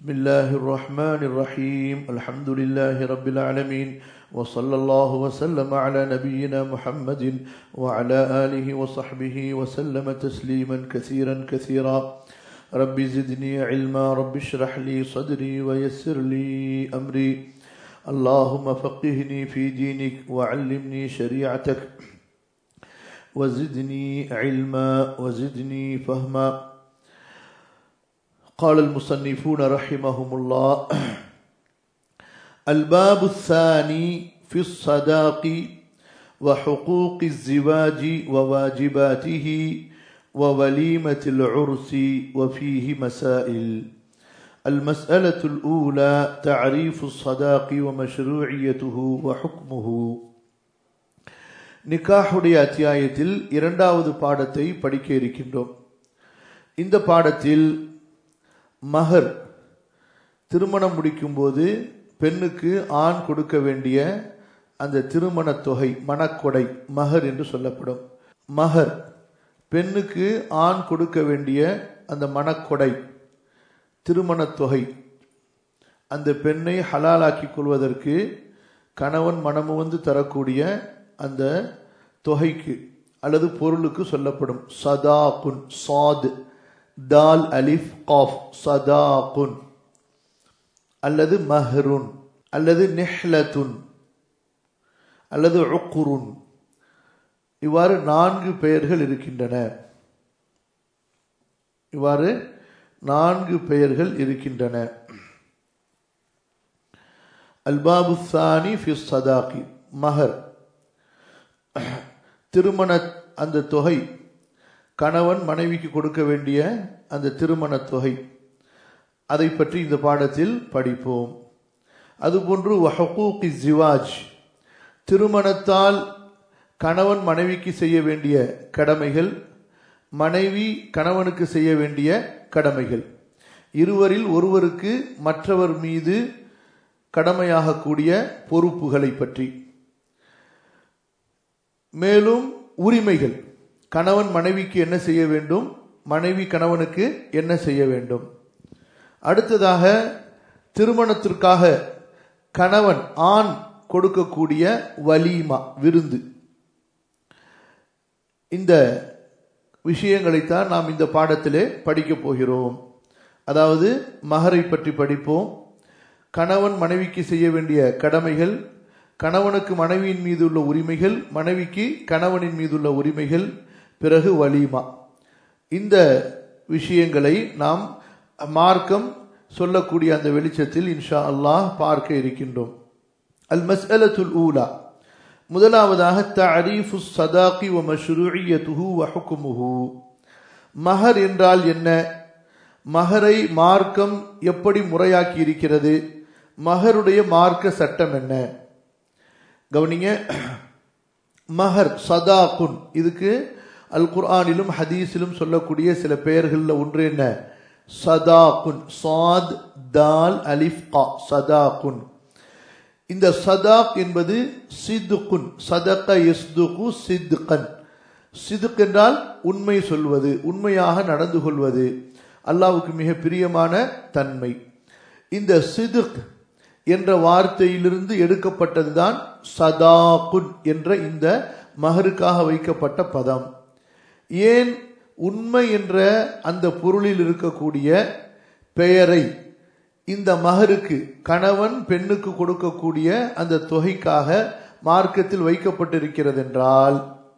بسم الله الرحمن الرحيم الحمد لله رب العالمين وصلى الله وسلم على نبينا محمد وعلى آله وصحبه وسلم تسليما كثيرا كثيرا رب زدني علما رب اشرح لي صدري ويسر لي أمري اللهم فقهني في دينك وعلمني شريعتك وزدني علما وزدني فهما قال المصنفون رحمهم الله الباب الثاني في الصداق وحقوق الزواج وواجباته ووليمة العرس وفيه مسائل المسألة الأولى تعريف الصداق ومشروعيته وحكمه நிக்காஹுடைய அத்தியாயத்தில் இரண்டாவது பாடத்தை படிக்க இருக்கின்றோம் இந்த பாடத்தில் மகர் திருமணம் முடிக்கும்போது பெண்ணுக்கு ஆண் கொடுக்க வேண்டிய அந்த திருமண தொகை மணக்கொடை மகர் என்று சொல்லப்படும் மகர் பெண்ணுக்கு ஆண் கொடுக்க வேண்டிய அந்த மணக்கொடை திருமண தொகை அந்த பெண்ணை ஹலாலாக்கிக் கொள்வதற்கு கணவன் மனமு வந்து தரக்கூடிய அந்த தொகைக்கு அல்லது பொருளுக்கு சொல்லப்படும் சதாகுன் சாத் தால் அலிஃப் காஃப் சதாகுன் அல்லது மஹருன் அல்லது நெஹ்லத்துன் அல்லது உக்குருன் இவ்வாறு நான்கு பெயர்கள் இருக்கின்றன இவ்வாறு நான்கு பெயர்கள் இருக்கின்றன அல்பாபு சானி ஃபி சதாகி மஹர் திருமண அந்த தொகை கணவன் மனைவிக்கு கொடுக்க வேண்டிய அந்த திருமண தொகை அதை பற்றி இந்த பாடத்தில் படிப்போம் அதுபோன்று வஹூகி ஜிவாஜ் திருமணத்தால் கணவன் மனைவிக்கு செய்ய வேண்டிய கடமைகள் மனைவி கணவனுக்கு செய்ய வேண்டிய கடமைகள் இருவரில் ஒருவருக்கு மற்றவர் மீது கடமையாகக்கூடிய பொறுப்புகளை பற்றி மேலும் உரிமைகள் கணவன் மனைவிக்கு என்ன செய்ய வேண்டும் மனைவி கணவனுக்கு என்ன செய்ய வேண்டும் அடுத்ததாக திருமணத்திற்காக கணவன் ஆண் கொடுக்கக்கூடிய வலீமா விருந்து இந்த விஷயங்களைத்தான் நாம் இந்த பாடத்திலே படிக்கப் போகிறோம் அதாவது மகரை பற்றி படிப்போம் கணவன் மனைவிக்கு செய்ய வேண்டிய கடமைகள் கணவனுக்கு மனைவியின் மீது உள்ள உரிமைகள் மனைவிக்கு கணவனின் மீது உள்ள உரிமைகள் பிறகு வலிமா இந்த விஷயங்களை நாம் மார்க்கம் சொல்லக்கூடிய அந்த வெளிச்சத்தில் இன்ஷா அல்லாஹ் பார்க்க இருக்கின்றோம் அல் மஸ்அலத்துல் ஊலா முதலாவதாக தரீஃபு சதாக்கி வ மஷ்ரூஇயத்துஹு வ ஹுக்முஹு மஹர் என்றால் என்ன மஹரை மார்க்கம் எப்படி முறையாக்கி இருக்கிறது மஹருடைய மார்க்க சட்டம் என்ன கவனிங்க மஹர் சதாகுன் இதுக்கு அல் குர்ஆனிலும் ஹதீஸிலும் சொல்லக்கூடிய சில பெயர்களில் ஒன்று என்ன சதாகுன் சாத் தால் அலிஃப் கா சதாகுன் இந்த சதாக் என்பது சிதுகுன் சதக எஸ்துகு சித்துகன் சிதுக் என்றால் உண்மை சொல்வது உண்மையாக நடந்து கொள்வது அல்லாவுக்கு மிக பிரியமான தன்மை இந்த சிதுக் என்ற வார்த்தையிலிருந்து எடுக்கப்பட்டதுதான் சதாகுன் என்ற இந்த மகருக்காக வைக்கப்பட்ட பதம் ஏன் உண்மை என்ற அந்த பொருளில் இருக்கக்கூடிய பெயரை இந்த மகருக்கு கணவன் பெண்ணுக்கு கொடுக்கக்கூடிய அந்த தொகைக்காக மார்க்கத்தில் வைக்கப்பட்டிருக்கிறது என்றால்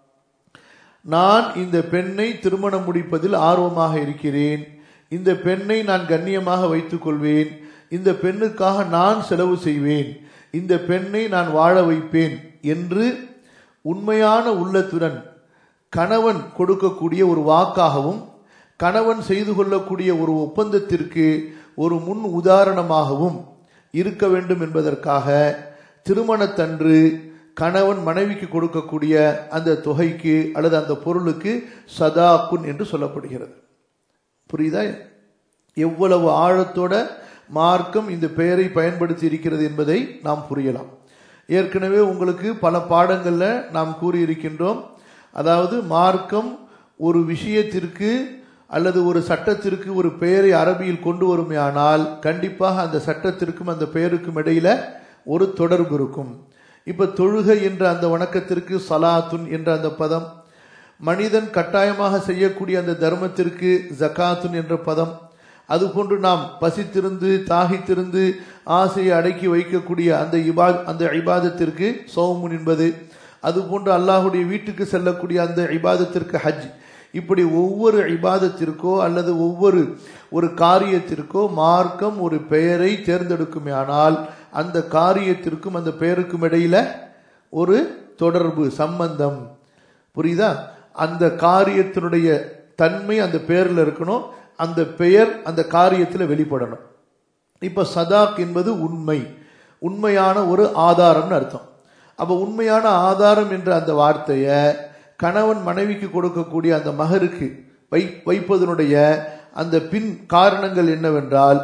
நான் இந்த பெண்ணை திருமணம் முடிப்பதில் ஆர்வமாக இருக்கிறேன் இந்த பெண்ணை நான் கண்ணியமாக வைத்துக் கொள்வேன் இந்த பெண்ணுக்காக நான் செலவு செய்வேன் இந்த பெண்ணை நான் வாழ வைப்பேன் என்று உண்மையான உள்ளத்துடன் கணவன் கொடுக்கக்கூடிய ஒரு வாக்காகவும் கணவன் செய்து கொள்ளக்கூடிய ஒரு ஒப்பந்தத்திற்கு ஒரு முன் உதாரணமாகவும் இருக்க வேண்டும் என்பதற்காக திருமணத்தன்று கணவன் மனைவிக்கு கொடுக்கக்கூடிய அந்த தொகைக்கு அல்லது அந்த பொருளுக்கு சதாக்குன் என்று சொல்லப்படுகிறது புரியுதா எவ்வளவு ஆழத்தோட மார்க்கம் இந்த பெயரை பயன்படுத்தி இருக்கிறது என்பதை நாம் புரியலாம் ஏற்கனவே உங்களுக்கு பல பாடங்களில் நாம் கூறியிருக்கின்றோம் அதாவது மார்க்கம் ஒரு விஷயத்திற்கு அல்லது ஒரு சட்டத்திற்கு ஒரு பெயரை அரபியில் கொண்டு வருமையானால் கண்டிப்பாக அந்த சட்டத்திற்கும் அந்த பெயருக்கும் இடையில ஒரு தொடர்பு இருக்கும் இப்ப தொழுகை என்ற அந்த வணக்கத்திற்கு சலாத்துன் என்ற அந்த பதம் மனிதன் கட்டாயமாக செய்யக்கூடிய அந்த தர்மத்திற்கு ஜகாத்துன் என்ற பதம் அதுபோன்று நாம் பசித்திருந்து தாகித்திருந்து ஆசையை அடக்கி வைக்கக்கூடிய அந்த இபா அந்த இபாதத்திற்கு சோமுன் என்பது அதுபோன்று அல்லாஹுடைய வீட்டுக்கு செல்லக்கூடிய அந்த இபாதத்திற்கு ஹஜ் இப்படி ஒவ்வொரு இபாதத்திற்கோ அல்லது ஒவ்வொரு ஒரு காரியத்திற்கோ மார்க்கம் ஒரு பெயரை தேர்ந்தெடுக்குமே ஆனால் அந்த காரியத்திற்கும் அந்த பெயருக்கும் இடையில ஒரு தொடர்பு சம்பந்தம் புரியுதா அந்த காரியத்தினுடைய தன்மை அந்த பெயர்ல இருக்கணும் அந்த பெயர் அந்த காரியத்தில் வெளிப்படணும் இப்ப சதாக் என்பது உண்மை உண்மையான ஒரு ஆதாரம்னு அர்த்தம் அப்ப உண்மையான ஆதாரம் என்ற அந்த வார்த்தையை கணவன் மனைவிக்கு கொடுக்கக்கூடிய அந்த மகருக்கு வை வைப்பதனுடைய அந்த பின் காரணங்கள் என்னவென்றால்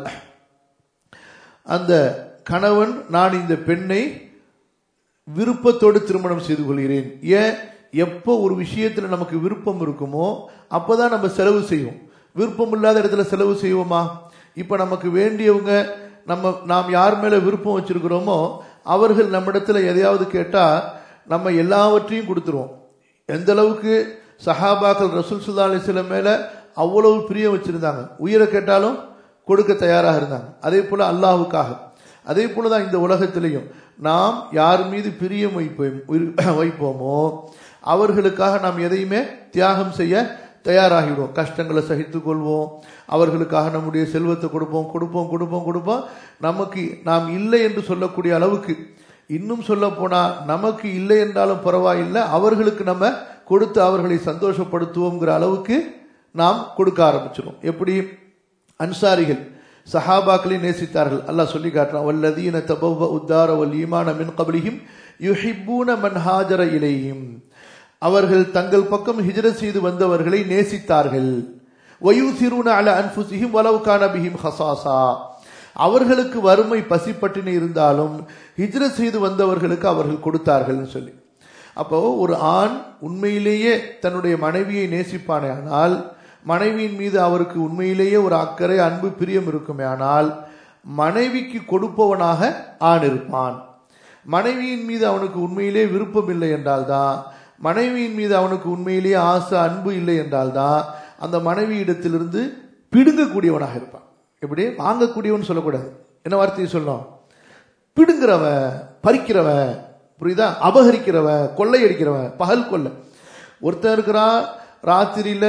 அந்த கணவன் நான் இந்த பெண்ணை விருப்பத்தோடு திருமணம் செய்து கொள்கிறேன் ஏன் எப்போ ஒரு விஷயத்துல நமக்கு விருப்பம் இருக்குமோ அப்பதான் நம்ம செலவு செய்வோம் விருப்பம் இல்லாத இடத்துல செலவு செய்வோமா இப்ப நமக்கு வேண்டியவங்க நம்ம நாம் யார் மேல விருப்பம் வச்சிருக்கிறோமோ அவர்கள் நம்மிடத்துல எதையாவது கேட்டா நம்ம எல்லாவற்றையும் கொடுத்துருவோம் எந்த அளவுக்கு சஹாபாக்கள் ரசூல் சுல்லா அலிஸ்லம் மேல அவ்வளவு பிரியம் வச்சிருந்தாங்க உயிரை கேட்டாலும் கொடுக்க தயாராக இருந்தாங்க அதே போல அல்லாஹுக்காக அதே போலதான் இந்த உலகத்திலையும் நாம் யார் மீது பிரியம் வைப்போம் வைப்போமோ அவர்களுக்காக நாம் எதையுமே தியாகம் செய்ய தயாராகிவிடுவோம் கஷ்டங்களை சகித்துக் கொள்வோம் அவர்களுக்காக நம்முடைய செல்வத்தை கொடுப்போம் கொடுப்போம் கொடுப்போம் கொடுப்போம் நமக்கு நாம் இல்லை என்று சொல்லக்கூடிய அளவுக்கு இன்னும் சொல்ல போனா நமக்கு இல்லை என்றாலும் பரவாயில்லை அவர்களுக்கு நம்ம கொடுத்து அவர்களை சந்தோஷப்படுத்துவோங்கிற அளவுக்கு நாம் கொடுக்க ஆரம்பிச்சிடும் எப்படி அன்சாரிகள் சஹாபாக்களை நேசித்தார்கள் அல்லாஹ் சொல்லி காட்டுறான் வல்லதீன தபவ உத்தார வல் ஈமான மின் கபலிஹிம் யுஹிப்பூன மன் ஹாஜர இலையும் அவர்கள் தங்கள் பக்கம் ஹிஜ்ரத் செய்து வந்தவர்களை நேசித்தார்கள் வயூசிரூன அல அன்ஃபுசிஹிம் வலவு கான பிஹிம் ஹசாசா அவர்களுக்கு வறுமை பசிப்பட்டினி இருந்தாலும் ஹிஜ்ரத் செய்து வந்தவர்களுக்கு அவர்கள் கொடுத்தார்கள் சொல்லி அப்போ ஒரு ஆண் உண்மையிலேயே தன்னுடைய மனைவியை நேசிப்பானே ஆனால் மனைவியின் மீது அவருக்கு உண்மையிலேயே ஒரு அக்கறை அன்பு பிரியம் இருக்குமே ஆனால் மனைவிக்கு கொடுப்பவனாக ஆண் இருப்பான் மனைவியின் மீது அவனுக்கு உண்மையிலே விருப்பம் இல்லை என்றால்தான் மனைவியின் மீது அவனுக்கு உண்மையிலேயே ஆசை அன்பு இல்லை என்றால்தான் அந்த மனைவி இடத்திலிருந்து பிடுங்கக்கூடியவனாக இருப்பான் எப்படி வாங்கக்கூடியவன் சொல்லக்கூடாது என்ன வார்த்தையை சொல்லணும் பிடுங்கிறவன் பறிக்கிறவன் புரியுதா அபகரிக்கிறவன் கொள்ளையடிக்கிறவன் பகல் கொள்ளை ஒருத்தன் இருக்கிறான் ராத்திரியில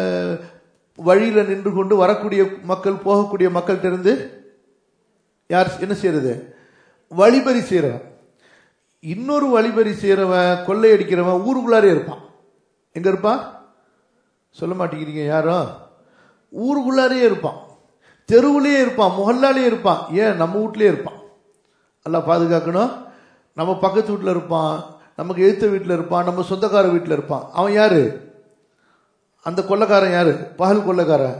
வழியில நின்று கொண்டு வரக்கூடிய மக்கள் போகக்கூடிய மக்கள்கிட்ட இருந்து யார் என்ன செய்யறது வழிபறி செய்யறவன் இன்னொரு வழிபறி செய்யறவன் கொள்ளையடிக்கிறவன் ஊருக்குள்ளாரே இருப்பான் எங்க இருப்பான் சொல்ல மாட்டேங்கிறீங்க யாரும் ஊருக்குள்ளாரே இருப்பான் தெருவுலயே இருப்பான் முகல்லாலே இருப்பான் ஏன் நம்ம வீட்லயே இருப்பான் எல்லாம் பாதுகாக்கணும் நம்ம பக்கத்து வீட்டில் இருப்பான் நமக்கு எழுத்த வீட்டில் இருப்பான் நம்ம சொந்தக்கார வீட்டில் இருப்பான் அவன் யாரு அந்த கொள்ளக்காரன் யாரு பகல் கொள்ளக்காரன்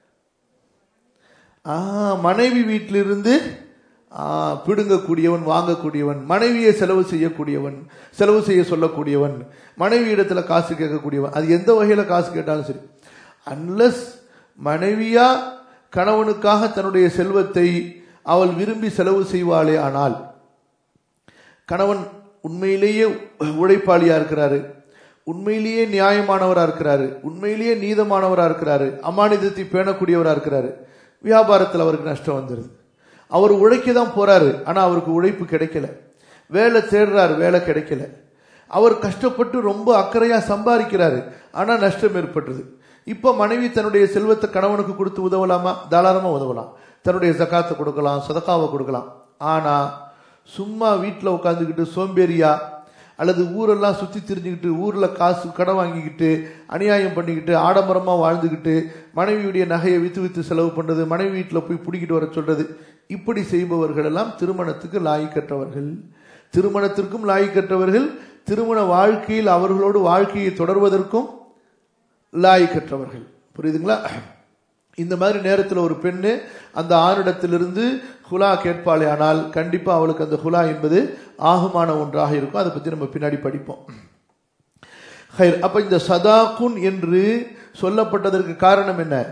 ஆ மனைவி வீட்டிலிருந்து பிடுங்கக்கூடியவன் வாங்கக்கூடியவன் மனைவியை செலவு செய்யக்கூடியவன் செலவு செய்ய சொல்லக்கூடியவன் மனைவி இடத்துல காசு கேட்கக்கூடியவன் அது எந்த வகையில காசு கேட்டாலும் சரி அன்லஸ் மனைவியா கணவனுக்காக தன்னுடைய செல்வத்தை அவள் விரும்பி செலவு செய்வாளே ஆனால் கணவன் உண்மையிலேயே உழைப்பாளியா இருக்கிறாரு உண்மையிலேயே நியாயமானவரா இருக்கிறாரு உண்மையிலேயே நீதமானவரா இருக்கிறாரு அமானிதத்தை பேணக்கூடியவரா இருக்கிறாரு வியாபாரத்தில் அவருக்கு நஷ்டம் வந்துருது அவர் உழைக்க தான் போறாரு ஆனா அவருக்கு உழைப்பு கிடைக்கல வேலை தேடுறாரு வேலை கிடைக்கல அவர் கஷ்டப்பட்டு ரொம்ப அக்கறையா சம்பாதிக்கிறாரு ஆனா நஷ்டம் ஏற்பட்டுருது இப்ப மனைவி தன்னுடைய செல்வத்தை கணவனுக்கு கொடுத்து உதவலாமா தாராளமா உதவலாம் தன்னுடைய ஜக்காத்தை கொடுக்கலாம் சதக்காவை கொடுக்கலாம் ஆனா சும்மா வீட்டில் உட்காந்துக்கிட்டு சோம்பேறியா அல்லது ஊரெல்லாம் சுற்றி திரிஞ்சுக்கிட்டு ஊரில் காசு கடன் வாங்கிக்கிட்டு அநியாயம் பண்ணிக்கிட்டு ஆடம்பரமாக வாழ்ந்துக்கிட்டு மனைவியுடைய நகையை வித்து வித்து செலவு பண்ணுறது மனைவி வீட்டில் போய் பிடிக்கிட்டு வர சொல்றது இப்படி செய்பவர்கள் எல்லாம் திருமணத்துக்கு லாய்க்கற்றவர்கள் திருமணத்திற்கும் லாய்க்கற்றவர்கள் திருமண வாழ்க்கையில் அவர்களோடு வாழ்க்கையை தொடர்வதற்கும் லாய்க்கற்றவர்கள் புரியுதுங்களா இந்த மாதிரி நேரத்தில் ஒரு பெண்ணு அந்த ஆணிடத்திலிருந்து ஹுலா கேட்பாளே ஆனால் கண்டிப்பா அவளுக்கு அந்த ஹுலா என்பது ஆகுமான ஒன்றாக இருக்கும் அதை பத்தி நம்ம பின்னாடி படிப்போம் ஹைர் அப்ப இந்த சதாகுன் என்று சொல்லப்பட்டதற்கு காரணம் என்ன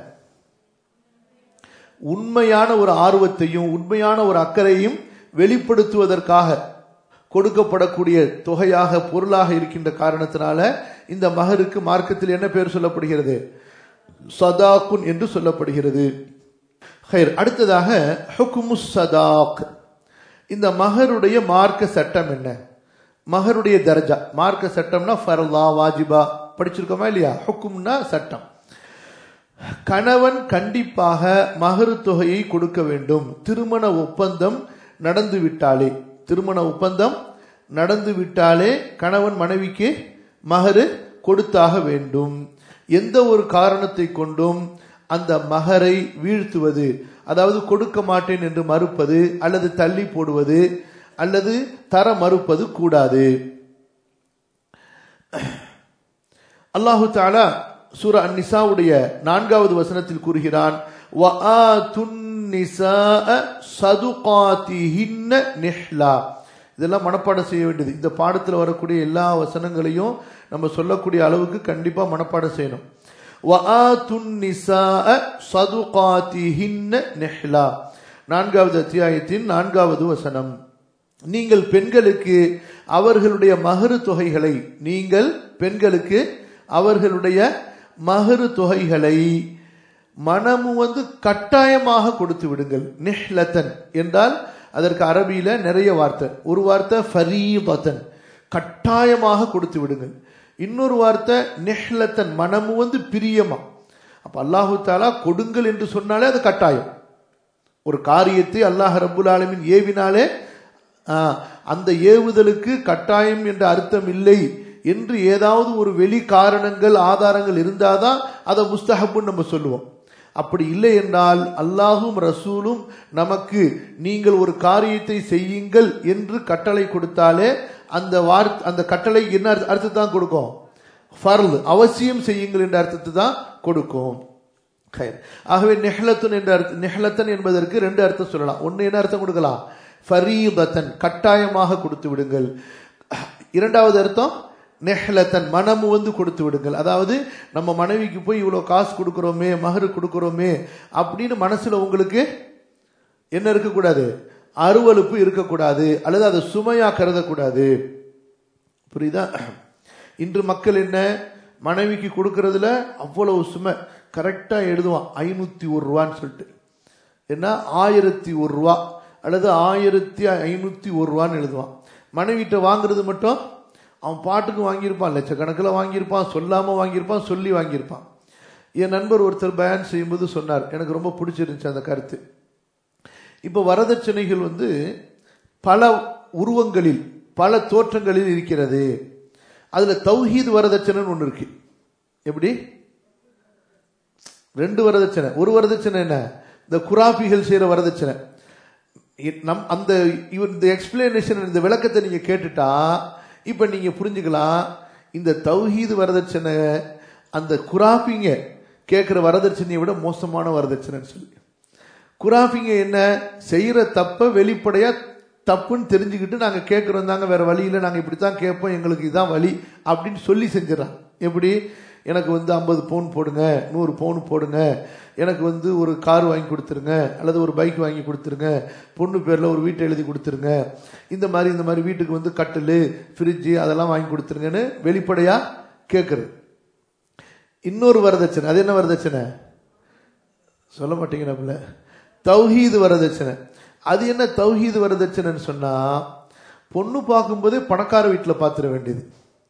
உண்மையான ஒரு ஆர்வத்தையும் உண்மையான ஒரு அக்கறையும் வெளிப்படுத்துவதற்காக கொடுக்கப்படக்கூடிய தொகையாக பொருளாக இருக்கின்ற காரணத்தினால இந்த மகருக்கு மார்க்கத்தில் என்ன பேர் சொல்லப்படுகிறது சதாக்குன் என்று சொல்லப்படுகிறது ஹைர் அடுத்ததாக ஹுக்குமுஸ் சதாக் இந்த மகருடைய மார்க்க சட்டம் என்ன மகருடைய தர்ஜா மார்க்க சட்டம்னா ஃபர்லா வாஜிபா படிச்சிருக்கோமா இல்லையா ஹுக்கும்னா சட்டம் கணவன் கண்டிப்பாக மகரு தொகையை கொடுக்க வேண்டும் திருமண ஒப்பந்தம் நடந்து விட்டாலே திருமண ஒப்பந்தம் நடந்து விட்டாலே கணவன் மனைவிக்கு மகரு கொடுத்தாக வேண்டும் எந்த ஒரு காரணத்தை கொண்டும் அந்த மகரை வீழ்த்துவது அதாவது கொடுக்க மாட்டேன் என்று மறுப்பது அல்லது தள்ளி போடுவது அல்லது தர மறுப்பது கூடாது அல்லாஹு தாலா சூர அந்நிசாவுடைய நான்காவது வசனத்தில் கூறுகிறான் இதெல்லாம் மனப்பாடம் செய்ய வேண்டியது இந்த பாடத்தில் வரக்கூடிய எல்லா வசனங்களையும் நம்ம சொல்லக்கூடிய அளவுக்கு கண்டிப்பா மனப்பாடம் செய்யணும் நான்காவது அத்தியாயத்தின் நான்காவது வசனம் நீங்கள் பெண்களுக்கு அவர்களுடைய மகரு தொகைகளை நீங்கள் பெண்களுக்கு அவர்களுடைய மகரு தொகைகளை மனமு வந்து கட்டாயமாக கொடுத்து விடுங்கள் நிஹ்லத்தன் என்றால் அதற்கு அரபியில நிறைய வார்த்தை ஒரு வார்த்தை ஃபரீபத்தன் கட்டாயமாக கொடுத்து விடுங்கள் இன்னொரு வார்த்தை நெஹ்லத்தன் மனமு வந்து பிரியமா அப்ப அல்லாஹு தாலா கொடுங்கள் என்று சொன்னாலே அது கட்டாயம் ஒரு காரியத்தை அல்லாஹ் ரபுல் ஆலமின் ஏவினாலே அந்த ஏவுதலுக்கு கட்டாயம் என்ற அர்த்தம் இல்லை என்று ஏதாவது ஒரு வெளி காரணங்கள் ஆதாரங்கள் இருந்தாதான் அதை முஸ்தஹப்புன்னு நம்ம சொல்லுவோம் அப்படி இல்லை என்றால் அல்லாஹும் ரசூலும் நமக்கு நீங்கள் ஒரு காரியத்தை செய்யுங்கள் என்று கட்டளை கொடுத்தாலே அந்த வார் அந்த கட்டளை என்ன அர்த்தத்தை தான் கொடுக்கும் ஃபர்ல் அவசியம் செய்யுங்கள் என்ற அர்த்தத்தை தான் கொடுக்கும் ஆகவே நெஹ்லத்தன் என்ற அர்த்தம் நெஹ்லத்தன் என்பதற்கு ரெண்டு அர்த்தம் சொல்லலாம் ஒன்னு என்ன அர்த்தம் கொடுக்கலாம் ஃபரீதத்தன் கட்டாயமாக கொடுத்து விடுங்கள் இரண்டாவது அர்த்தம் நெஹ்லத்தன் மனமு வந்து கொடுத்து விடுங்கள் அதாவது நம்ம மனைவிக்கு போய் இவ்வளோ காசு கொடுக்குறோமே மகரு கொடுக்குறோமே அப்படின்னு மனசுல உங்களுக்கு என்ன இருக்கக்கூடாது அருவலுப்பு இருக்கக்கூடாது அல்லது அதை சுமையா கருதக்கூடாது புரியுதா இன்று மக்கள் என்ன மனைவிக்கு கொடுக்கறதுல அவ்வளவு சுமை கரெக்டா எழுதுவான் ஐநூத்தி ஒரு ரூபான்னு சொல்லிட்டு என்ன ஆயிரத்தி ஒரு ரூபா அல்லது ஆயிரத்தி ஐநூத்தி ஒரு ரூபான்னு எழுதுவான் மனைவிட்ட வாங்குறது மட்டும் அவன் பாட்டுக்கு வாங்கியிருப்பான் லட்சக்கணக்கில் வாங்கியிருப்பான் சொல்லாம வாங்கியிருப்பான் சொல்லி வாங்கியிருப்பான் என் நண்பர் ஒருத்தர் பயன் செய்யும்போது சொன்னார் எனக்கு ரொம்ப பிடிச்சிருந்துச்சு அந்த கருத்து இப்போ வரதட்சணைகள் வந்து பல உருவங்களில் பல தோற்றங்களில் இருக்கிறது அதுல தௌஹீத் வரதட்சணைன்னு ஒன்று இருக்கு எப்படி ரெண்டு வரதட்சணை ஒரு வரதட்சணை என்ன இந்த குராபிகள் செய்யற வரதட்சணை நம் அந்த இந்த எக்ஸ்பிளனேஷன் இந்த விளக்கத்தை நீங்க கேட்டுட்டா இப்ப நீங்க புரிஞ்சுக்கலாம் இந்த தௌஹீது வரதட்சணை அந்த குராபிங்க கேட்கிற வரதட்சணையை விட மோசமான வரதட்சணைன்னு சொல்லி குராபிங்க என்ன செய்யற தப்ப வெளிப்படையா தப்புன்னு தெரிஞ்சுக்கிட்டு நாங்க கேட்கிறோம் தாங்க வேற வழியில நாங்க இப்படித்தான் கேட்போம் எங்களுக்கு இதான் வழி அப்படின்னு சொல்லி செஞ்சிடறான் எப்படி எனக்கு வந்து ஐம்பது பவுன் போடுங்க நூறு பவுன் போடுங்க எனக்கு வந்து ஒரு கார் வாங்கி கொடுத்துருங்க அல்லது ஒரு பைக் வாங்கி கொடுத்துருங்க பொண்ணு பேர்ல ஒரு வீட்டை எழுதி கொடுத்துருங்க இந்த மாதிரி இந்த மாதிரி வீட்டுக்கு வந்து கட்டில் ஃப்ரிட்ஜு அதெல்லாம் வாங்கி கொடுத்துருங்கன்னு வெளிப்படையா கேட்கறது இன்னொரு வரதட்சணை அது என்ன வரதட்சணை சொல்ல மாட்டீங்க நம்மள தௌஹீது வரதட்சணை அது என்ன தௌஹீது வரதட்சணைன்னு சொன்னா பொண்ணு பார்க்கும்போதே பணக்கார வீட்டில் பார்த்துட வேண்டியது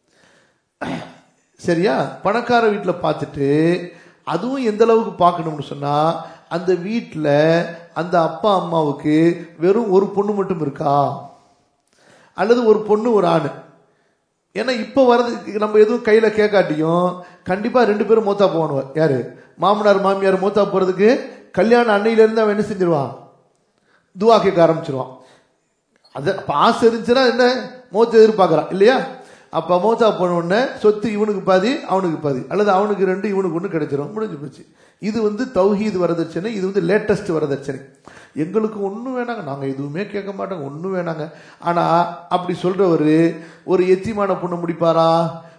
சரியா பணக்கார வீட்டில் பார்த்துட்டு அதுவும் எந்த அளவுக்கு பார்க்கணும்னு சொன்னா அந்த வீட்டில் அந்த அப்பா அம்மாவுக்கு வெறும் ஒரு பொண்ணு மட்டும் இருக்கா அல்லது ஒரு பொண்ணு ஒரு ஆண் ஏன்னா இப்போ வரது நம்ம எதுவும் கையில் கேட்காட்டியும் கண்டிப்பாக ரெண்டு பேரும் மூத்தா போகணும் யாரு மாமனார் மாமியார் மூத்தா போகிறதுக்கு கல்யாணம் அன்னையிலேருந்து அவன் என்ன செஞ்சிருவான் துவா கேட்க ஆரம்பிச்சிருவான் அது அப்போ ஆசை இருந்துச்சுன்னா என்ன மூத்த எதிர்பார்க்குறான் இல்லையா அப்போ மோத்தா போன உடனே சொத்து இவனுக்கு பாதி அவனுக்கு பாதி அல்லது அவனுக்கு ரெண்டு இவனுக்கு ஒன்று கிடைச்சிரும் முடிஞ்சு போச்சு இது வந்து தௌஹீது வரதட்சணை இது வந்து லேட்டஸ்ட் வரதட்சணை எங்களுக்கு ஒன்றும் வேணாங்க நாங்கள் எதுவுமே கேட்க மாட்டோங்க ஒன்றும் வேணாங்க ஆனால் அப்படி சொல்றவர் ஒரு எத்திமான பொண்ணை முடிப்பாரா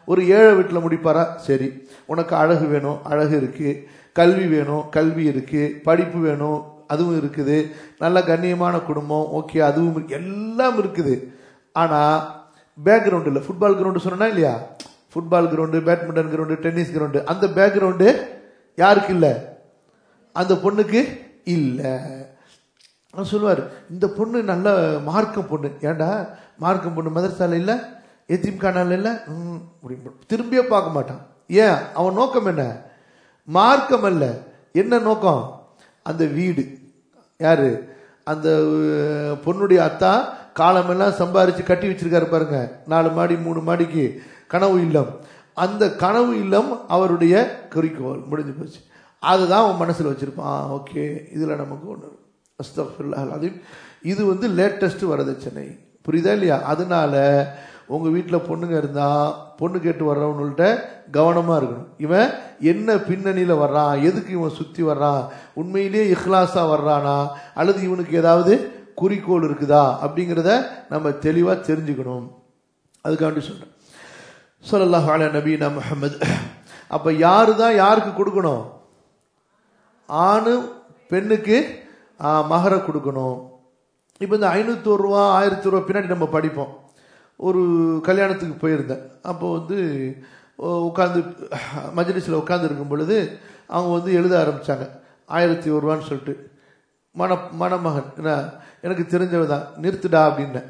ஒரு ஏழை வீட்டில் முடிப்பாரா சரி உனக்கு அழகு வேணும் அழகு இருக்கு கல்வி வேணும் கல்வி இருக்கு படிப்பு வேணும் அதுவும் இருக்குது நல்ல கண்ணியமான குடும்பம் ஓகே அதுவும் இருக்கு. எல்லாம் இருக்குது ஆனா பேக்ரவுண்ட் இல்லை ஃபுட்பால் கிரவுண்டு சொன்னா இல்லையா football ground badminton ground tennis ground அந்த பேக்ரவுண்டு யாருக்கு இல்லை அந்த பொண்ணுக்கு இல்லை அவர் சொல்லுவார் இந்த பொண்ணு நல்ல மார்க்கம் பொண்ணு ஏன்டா மார்க்கம் பொண்ணு மதரசால இல்லை எத்தீம் கானால இல்லை ம், அப்படின்னு திரும்பியே பார்க்க மாட்டான் ஏன் அவன் நோக்கம் என்ன மார்க்கம் அல்ல என்ன நோக்கம் அந்த வீடு யாரு அந்த அஹ், பொண்ணுடைய அத்தா காலமெல்லாம் சம்பாரிச்சு கட்டி வச்சிருக்காரு பாருங்க நாலு மாடி மூணு மாடிக்கு கனவு இல்லம் அந்த கனவு இல்லம் அவருடைய குறிக்கோள் முடிஞ்சு போச்சு அதுதான் அவன் மனசுல வச்சிருப்பான் ஓகே இதுல நமக்கு ஒன்று அஸ்தஃபிருல்லாஹ் அலீம் இது வந்து லேட்டஸ்ட் வரதட்சணை புரியுதா இல்லையா அதனால உங்க வீட்டில் பொண்ணுங்க இருந்தா பொண்ணு கேட்டு வர்றவங்கள்ட்ட கவனமா இருக்கணும் இவன் என்ன பின்னணியில வர்றான் எதுக்கு இவன் சுத்தி வர்றான் உண்மையிலேயே இஹ்லாஸா வர்றானா அல்லது இவனுக்கு ஏதாவது குறிக்கோள் இருக்குதா அப்படிங்கிறத நம்ம தெளிவா தெரிஞ்சுக்கணும் அதுக்காண்டி சொல்றேன் ஸல்லல்லாஹு அலைஹி நபீனா முஹம்மது அப்ப யாரு தான் யாருக்கு கொடுக்கணும் ஆணு பெண்ணுக்கு ஆ, மகர கொடுக்கணும் இப்போ இந்த ஐநூற்றோரு ரூபா ஆயிரத்தி ரூபா பின்னாடி நம்ம படிப்போம் ஒரு கல்யாணத்துக்கு போயிருந்தேன் அப்போ வந்து உட்காந்து மஜ்லிஸில் உட்காந்து இருக்கும் பொழுது அவங்க வந்து எழுத ஆரம்பிச்சாங்க ஆயிரத்தி ஒரு ரூபான்னு சொல்லிட்டு மண மணமகன் என்ன எனக்கு தெரிஞ்சவ தான் நிறுத்துடா அப்படின்னேன்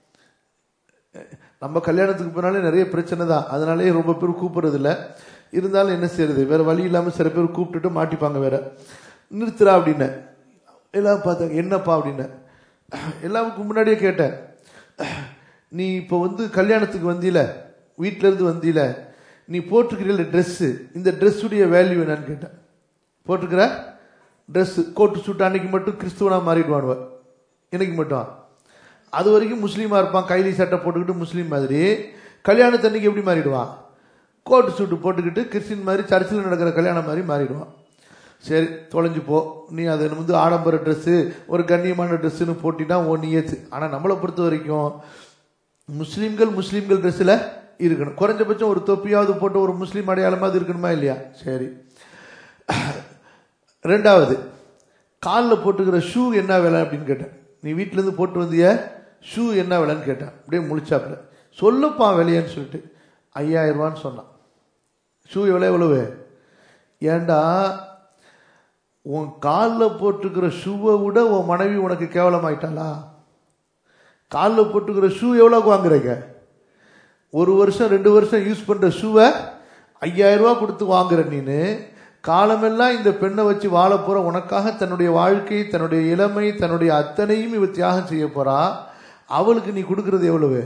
நம்ம கல்யாணத்துக்கு போனாலே நிறைய பிரச்சனை தான் அதனாலே ரொம்ப பேர் கூப்பிடுறது இல்ல இருந்தாலும் என்ன செய்யறது வேற வழி இல்லாம சில பேர் கூப்பிட்டுட்டு மாட்டிப்பாங்க வேற நிறுத்துறா அப்படின்னேன் எல்லாம் பார்த்தாங்க என்னப்பா அப்படின்னேன் எல்லாருக்கும் முன்னாடியே கேட்டேன் நீ இப்போ வந்து கல்யாணத்துக்கு வந்தீல வீட்ல இருந்து வந்தீல நீ போட்டுக்கிறீல ட்ரெஸ் இந்த ட்ரெஸ்ஸுடைய வேல்யூ என்னன்னு கேட்டேன் போட்டுக்கிற ட்ரெஸ் கோட்டு சூட் அன்னைக்கு மட்டும் கிறிஸ்துவனா மாறிடுவானுவ இன்னைக்கு மட்டும் அது வரைக்கும் முஸ்லீமா இருப்பான் கைலி சட்டை போட்டுக்கிட்டு முஸ்லீம் மாதிரி கல்யாணத்தன்னைக்கு எப்படி மாறிடுவான் கோட்டு சூட்டு போட்டுக்கிட்டு கிறிஸ்டின் மாதிரி சர்ச்சில் நடக்கிற கல்யாணம் மாதிரி மாறிடுவான் சரி தொலைஞ்சு போ நீ அதை வந்து ஆடம்பர ட்ரெஸ்ஸு ஒரு கண்ணியமான ட்ரெஸ்ஸுன்னு போட்டினா ஓ நீயத்து ஆனால் நம்மளை பொறுத்த வரைக்கும் முஸ்லீம்கள் முஸ்லீம்கள் ட்ரெஸ்ஸில் இருக்கணும் குறைஞ்சபட்சம் ஒரு தொப்பியாவது போட்டு ஒரு முஸ்லீம் அடையாளமாவது இருக்கணுமா இல்லையா சரி ரெண்டாவது காலில் போட்டுக்கிற ஷூ என்ன விலை அப்படின்னு கேட்டேன் நீ வீட்டிலேருந்து போட்டு வந்திய ஷூ என்ன விலைன்னு கேட்டேன் அப்படியே முழிச்சாப்புல சொல்லுப்பா விலையன்னு சொல்லிட்டு ஐயாயிரம் ரூபான்னு சொன்னான் ஷூ எவ்வளோ எவ்வளவு ஏண்டா உன் காலில் போட்டுக்கிற ஷூவை விட உன் மனைவி உனக்கு கேவலமாயிட்டாளா காலில் போட்டுக்கிற ஷூ எவ்வளோக்கு வாங்குறீங்க ஒரு வருஷம் ரெண்டு வருஷம் யூஸ் பண்ற ஷூவை ஐயாயிரம் ரூபாய் கொடுத்து வாங்குற நீனு காலமெல்லாம் இந்த பெண்ணை வச்சு வாழ போற உனக்காக தன்னுடைய வாழ்க்கை தன்னுடைய இளமை தன்னுடைய அத்தனையும் இவ தியாகம் செய்ய போறா அவளுக்கு நீ கொடுக்கறது எவ்வளவு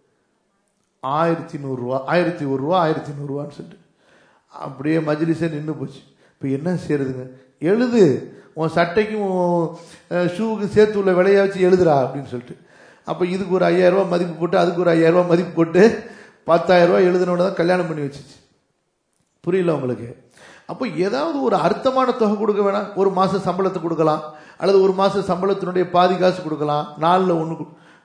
ஆயிரத்தி நூறுரூவா ஆயிரத்தி ஒரு ரூபா ஆயிரத்தி நூறுரூவான்னு சொல்லிட்டு அப்படியே மஜ்லிஸே நின்று போச்சு இப்போ என்ன செய்யறதுங்க எழுது உன் சட்டைக்கும் உன் ஷூவுக்கும் சேர்த்து உள்ள விலையை வச்சு எழுதுறா அப்படின்னு சொல்லிட்டு அப்போ இதுக்கு ஒரு ஐயாயிரம் ரூபாய் மதிப்பு போட்டு அதுக்கு ஒரு ஐயாயிரம் ரூபாய் மதிப்பு போட்டு பத்தாயிரம் ரூபாய் எழுதினோட தான் கல்யாணம் பண்ணி வச்சுச்சு புரியல உங்களுக்கு அப்போ ஏதாவது ஒரு அர்த்தமான தொகை கொடுக்க வேணாம் ஒரு மாசம் சம்பளத்தை கொடுக்கலாம் அல்லது ஒரு மாசம் சம்பளத்தினுடைய பாதி காசு கொடுக்கலாம் நாலில் ஒன்று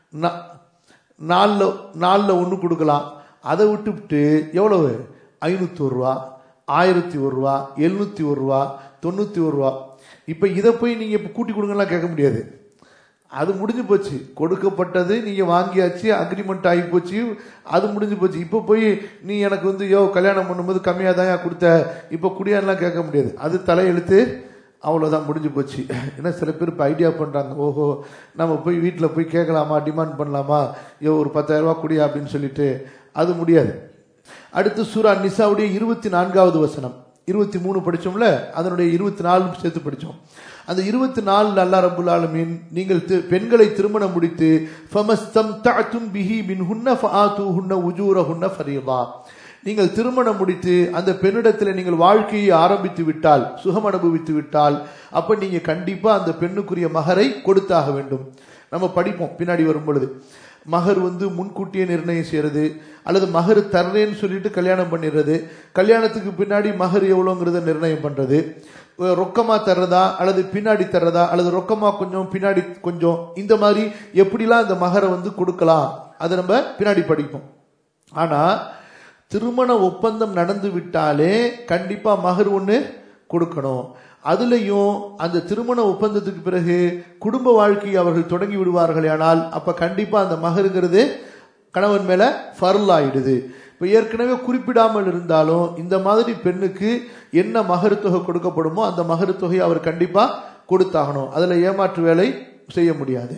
நாலில் நாலில் ஒன்று கொடுக்கலாம் அதை விட்டுவிட்டு எவ்வளவு ஐநூற்றி ரூபா ஆயிரத்தி ஒரு ரூபா எழுநூத்தி ஒரு ரூபா தொண்ணூற்றி ஒரு ரூபா இப்போ இதை போய் நீங்கள் இப்போ கூட்டி கொடுங்கலாம் கேட்க முடியாது அது முடிஞ்சு போச்சு கொடுக்கப்பட்டது நீங்க வாங்கியாச்சு அக்ரிமெண்ட் ஆகி போச்சு அது முடிஞ்சு போச்சு இப்போ போய் நீ எனக்கு வந்து யோ கல்யாணம் பண்ணும்போது கம்மியாக தான் கொடுத்த இப்போ குடியான்லாம் கேட்க முடியாது அது தலையெழுத்து அவ்வளோதான் முடிஞ்சு போச்சு ஏன்னா சில பேர் இப்போ ஐடியா பண்ணுறாங்க ஓஹோ நம்ம போய் வீட்டில் போய் கேட்கலாமா டிமாண்ட் பண்ணலாமா யோ ஒரு பத்தாயிரம் ரூபா குடியா அப்படின்னு சொல்லிட்டு அது முடியாது அடுத்து சூரா நிசாவுடைய இருபத்தி நான்காவது வசனம் இருபத்தி மூணு படிச்சோம்ல அதனுடைய இருபத்தி நாலு சேர்த்து படிச்சோம் அந்த இருபத்தி நாலு அல்லா ரபுல் ஆலமீன் நீங்கள் தி- பெண்களை திருமணம் முடித்து ஃபமஸ்தம் தஅத்தும் பிஹி மின் ஹுன்ன ஃபஆத்து ஹுன்ன உஜூர ஹுன்ன ஃபரீதா நீங்கள் திருமணம் முடித்து அந்த பெண்ணிடத்தில் நீங்கள் வாழ்க்கையை ஆரம்பித்து விட்டால் சுகம் அனுபவித்து விட்டால் அப்ப நீங்க கண்டிப்பா அந்த பெண்ணுக்குரிய மகரை கொடுத்தாக வேண்டும் நம்ம படிப்போம் பின்னாடி வரும் பொழுது மகர் வந்து முன்கூட்டியே நிர்ணயம் செய்யறது அல்லது மகர் தர்றேன்னு சொல்லிட்டு கல்யாணம் பண்ணிடுறது கல்யாணத்துக்கு பின்னாடி மகர் எவ்வளோங்கிறத நிர்ணயம் பண்றது அஹ் ரொக்கமா தர்றதா அல்லது பின்னாடி தர்றதா அல்லது ரொக்கமா கொஞ்சம் பின்னாடி கொஞ்சம் இந்த மாதிரி எப்படிலாம் இந்த மகரை வந்து கொடுக்கலாம் அதை நம்ம பின்னாடி படிப்போம் ஆனா திருமண ஒப்பந்தம் நடந்து விட்டாலே கண்டிப்பா மகர் ஒன்று கொடுக்கணும் அதுலயும் அந்த திருமண ஒப்பந்தத்துக்கு பிறகு குடும்ப வாழ்க்கையை அவர்கள் தொடங்கி விடுவார்கள் ஆனால் அப்ப கண்டிப்பா அந்த மகருங்கிறது கணவன் மேல ஃபர்ல் ஆயிடுது இப்ப ஏற்கனவே குறிப்பிடாமல் இருந்தாலும் இந்த மாதிரி பெண்ணுக்கு என்ன மகரு தொகை கொடுக்கப்படுமோ அந்த மகரு தொகையை அவர் கண்டிப்பா கொடுத்தாகணும் அதுல ஏமாற்று வேலை செய்ய முடியாது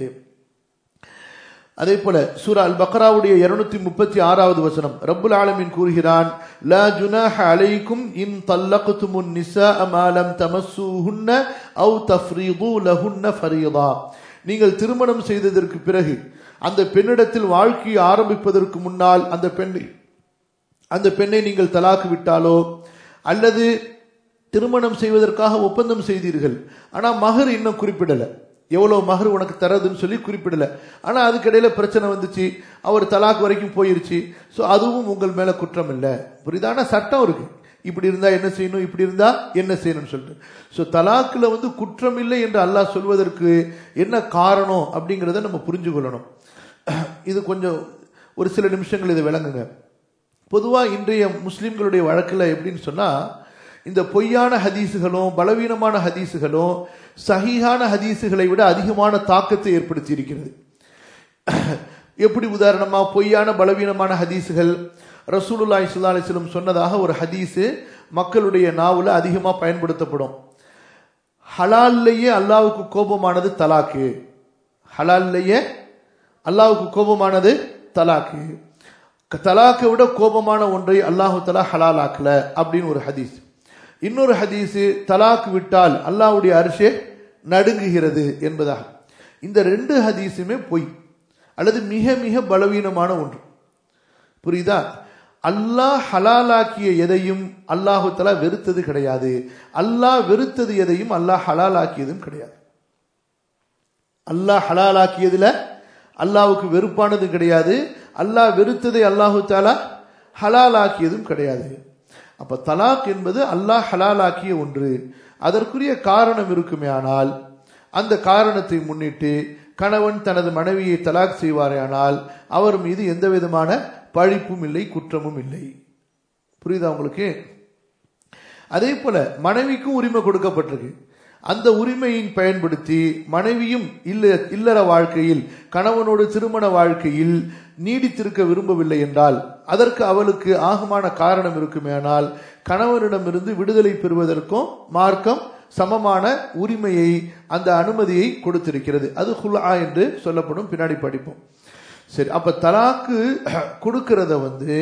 அதே போல சூரா அல் பக்ராவுடைய இருநூத்தி முப்பத்தி ஆறாவது வசனம் ரப்புல் ஆலமீன் கூறுகிறான் லா ஜுனாஹ அலைக்கும் இன் தல்லக்துமுன் நிஸாஅ மா லம் தமஸ்ஸூஹுன்ன அவ் தஃப்ரீது லஹுன்ன ஃபரீதா நீங்கள் திருமணம் செய்ததற்கு பிறகு அந்த பெண்ணிடத்தில் வாழ்க்கையை ஆரம்பிப்பதற்கு முன்னால் அந்த பெண்ணை அந்த பெண்ணை நீங்கள் தலாக்கு விட்டாலோ அல்லது திருமணம் செய்வதற்காக ஒப்பந்தம் செய்தீர்கள் ஆனா மகர் இன்னும் குறிப்பிடல எவ்வளவு மகர் உனக்கு தரதுன்னு சொல்லி குறிப்பிடல ஆனா அதுக்கிடையில பிரச்சனை வந்துச்சு அவர் தலாக் வரைக்கும் போயிருச்சு ஸோ அதுவும் உங்கள் மேல குற்றம் இல்லை புரியுதான சட்டம் இருக்கு இப்படி இருந்தா என்ன செய்யணும் இப்படி இருந்தா என்ன செய்யணும்னு சொல்லிட்டு ஸோ தலாக்குல வந்து குற்றம் இல்லை என்று அல்லாஹ் சொல்வதற்கு என்ன காரணம் அப்படிங்கிறத நம்ம புரிஞ்சு கொள்ளணும் இது கொஞ்சம் ஒரு சில நிமிஷங்கள் இதை விளங்குங்க பொதுவாக இன்றைய முஸ்லிம்களுடைய வழக்கில் எப்படின்னு சொன்னால் இந்த பொய்யான ஹதீஸுகளும் பலவீனமான ஹதீஸுகளும் சஹீஹான ஹதீஸுகளை விட அதிகமான தாக்கத்தை ஏற்படுத்தி இருக்கிறது எப்படி உதாரணமா பொய்யான பலவீனமான ஹதீஸுகள் ரசூலுல்லாஹி ஸல்லல்லாஹு அலைஹி வஸல்லம் சொன்னதாக ஒரு ஹதீஸு மக்களுடைய நாவுல அதிகமா பயன்படுத்தப்படும் ஹலால்லையே அல்லாவுக்கு கோபமானது தலாக்கு ஹலால்லையே அல்லாவுக்கு கோபமானது தலாக்கு தலாக்கை விட கோபமான ஒன்றை அல்லாஹு தலா ஹலால் ஆக்கல அப்படின்னு ஒரு ஹதீஸ் இன்னொரு ஹதீஸு தலாக் விட்டால் அல்லாஹ்வுடைய அரிசே நடுங்குகிறது என்பதாக இந்த ரெண்டு ஹதீஸுமே பொய் அல்லது மிக மிக பலவீனமான ஒன்று புரியுதா அல்லாஹ் ஹலாலாக்கிய எதையும் அல்லாஹு தலா வெறுத்தது கிடையாது அல்லாஹ் வெறுத்தது எதையும் அல்லாஹ் ஹலாலாக்கியதும் கிடையாது அல்லாஹ் ஹலாலாக்கியதுல அல்லாவுக்கு வெறுப்பானது கிடையாது அல்லாஹ் வெறுத்ததை அல்லாஹு தாலா ஹலாலாக்கியதும் கிடையாது அப்ப தலாக் என்பது அல்லாஹ் ஹலாலாக்கிய ஒன்று அதற்குரிய காரணம் இருக்குமே ஆனால் அந்த காரணத்தை முன்னிட்டு கணவன் தனது மனைவியை தலாக் செய்வாரேயானால் அவர் மீது எந்த விதமான பழிப்பும் இல்லை குற்றமும் இல்லை புரியுதா உங்களுக்கு அதே போல மனைவிக்கும் உரிமை கொடுக்கப்பட்டிருக்கு அந்த உரிமையை பயன்படுத்தி மனைவியும் இல்ல இல்லற வாழ்க்கையில் கணவனோடு திருமண வாழ்க்கையில் நீடித்திருக்க விரும்பவில்லை என்றால் அதற்கு அவளுக்கு ஆகமான காரணம் இருக்குமேனால் கணவனிடமிருந்து விடுதலை பெறுவதற்கும் மார்க்கம் சமமான உரிமையை அந்த அனுமதியை கொடுத்திருக்கிறது அது ஹுலா என்று சொல்லப்படும் பின்னாடி படிப்போம் சரி அப்ப தலாக்கு கொடுக்கிறத வந்து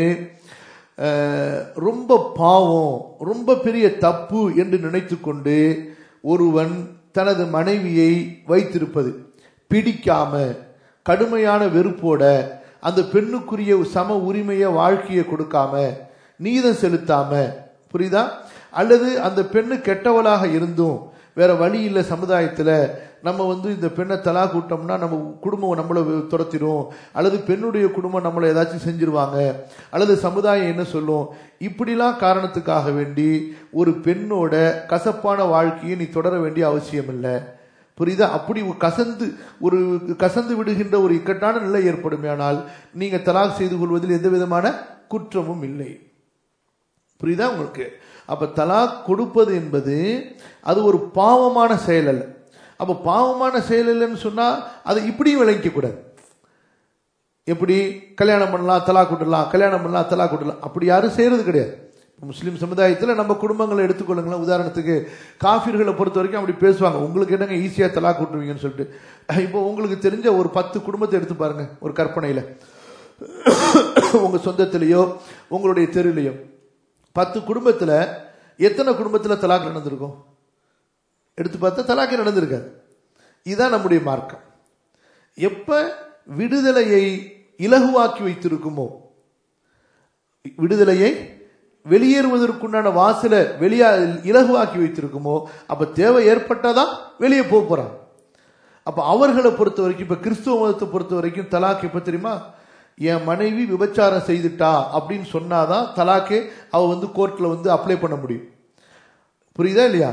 ரொம்ப பாவம் ரொம்ப பெரிய தப்பு என்று நினைத்து கொண்டு ஒருவன் தனது மனைவியை வைத்திருப்பது பிடிக்காம கடுமையான வெறுப்போட அந்த பெண்ணுக்குரிய சம உரிமைய வாழ்க்கையை கொடுக்காம நீதம் செலுத்தாம புரியுதா அல்லது அந்த பெண்ணு கெட்டவளாக இருந்தும் வேற வழி இல்லை சமுதாயத்துல நம்ம வந்து இந்த பெண்ணை தலா கூட்டோம்னா நம்ம குடும்பம் நம்மளை துரத்திடும் அல்லது பெண்ணுடைய குடும்பம் நம்மளை ஏதாச்சும் செஞ்சிருவாங்க அல்லது சமுதாயம் என்ன சொல்லும் இப்படிலாம் காரணத்துக்காக வேண்டி ஒரு பெண்ணோட கசப்பான வாழ்க்கையை நீ தொடர வேண்டிய அவசியம் இல்லை புரியுதா அப்படி கசந்து ஒரு கசந்து விடுகின்ற ஒரு இக்கட்டான நிலை ஏற்படுமேனால் நீங்க தலாக் செய்து கொள்வதில் எந்த விதமான குற்றமும் இல்லை புரியுதா உங்களுக்கு அப்ப தலாக் கொடுப்பது என்பது அது ஒரு பாவமான செயல் அல்ல அப்ப பாவமான செயல் இல்லைன்னு சொன்னா அதை இப்படியும் விளங்கிக்க கூடாது எப்படி கல்யாணம் பண்ணலாம் தலா கூட்டலாம் கல்யாணம் பண்ணலாம் தலா கூட்டலாம் அப்படி யாரும் செய்யறது கிடையாது முஸ்லீம் சமுதாயத்தில் நம்ம குடும்பங்களை எடுத்துக்கொள்ளுங்களேன் உதாரணத்துக்கு காஃபிர்களை பொறுத்த வரைக்கும் அப்படி பேசுவாங்க உங்களுக்கு என்னங்க ஈஸியாக தலா கூட்டுவீங்கன்னு சொல்லிட்டு இப்போ உங்களுக்கு தெரிஞ்ச ஒரு பத்து குடும்பத்தை எடுத்து பாருங்க ஒரு கற்பனையில் உங்க சொந்தத்திலேயோ உங்களுடைய தெருலையோ பத்து குடும்பத்தில் எத்தனை குடும்பத்தில் தலாக் நடந்திருக்கும் எடுத்து பார்த்தா தலாக்கு நடந்திருக்காது இதுதான் நம்முடைய மார்க்கம் எப்ப விடுதலையை இலகுவாக்கி வைத்திருக்குமோ விடுதலையை வெளியேறுவதற்குண்டான வாசல வெளியா இலகுவாக்கி வைத்திருக்குமோ அப்ப தேவை ஏற்பட்டாதான் வெளியே போக போறான் அப்ப அவர்களை பொறுத்த வரைக்கும் இப்ப கிறிஸ்துவ மதத்தை பொறுத்த வரைக்கும் தலாக் எப்ப தெரியுமா என் மனைவி விபச்சாரம் செய்துட்டா அப்படின்னு சொன்னாதான் தலாக்கே அவ வந்து கோர்ட்ல வந்து அப்ளை பண்ண முடியும் புரியுதா இல்லையா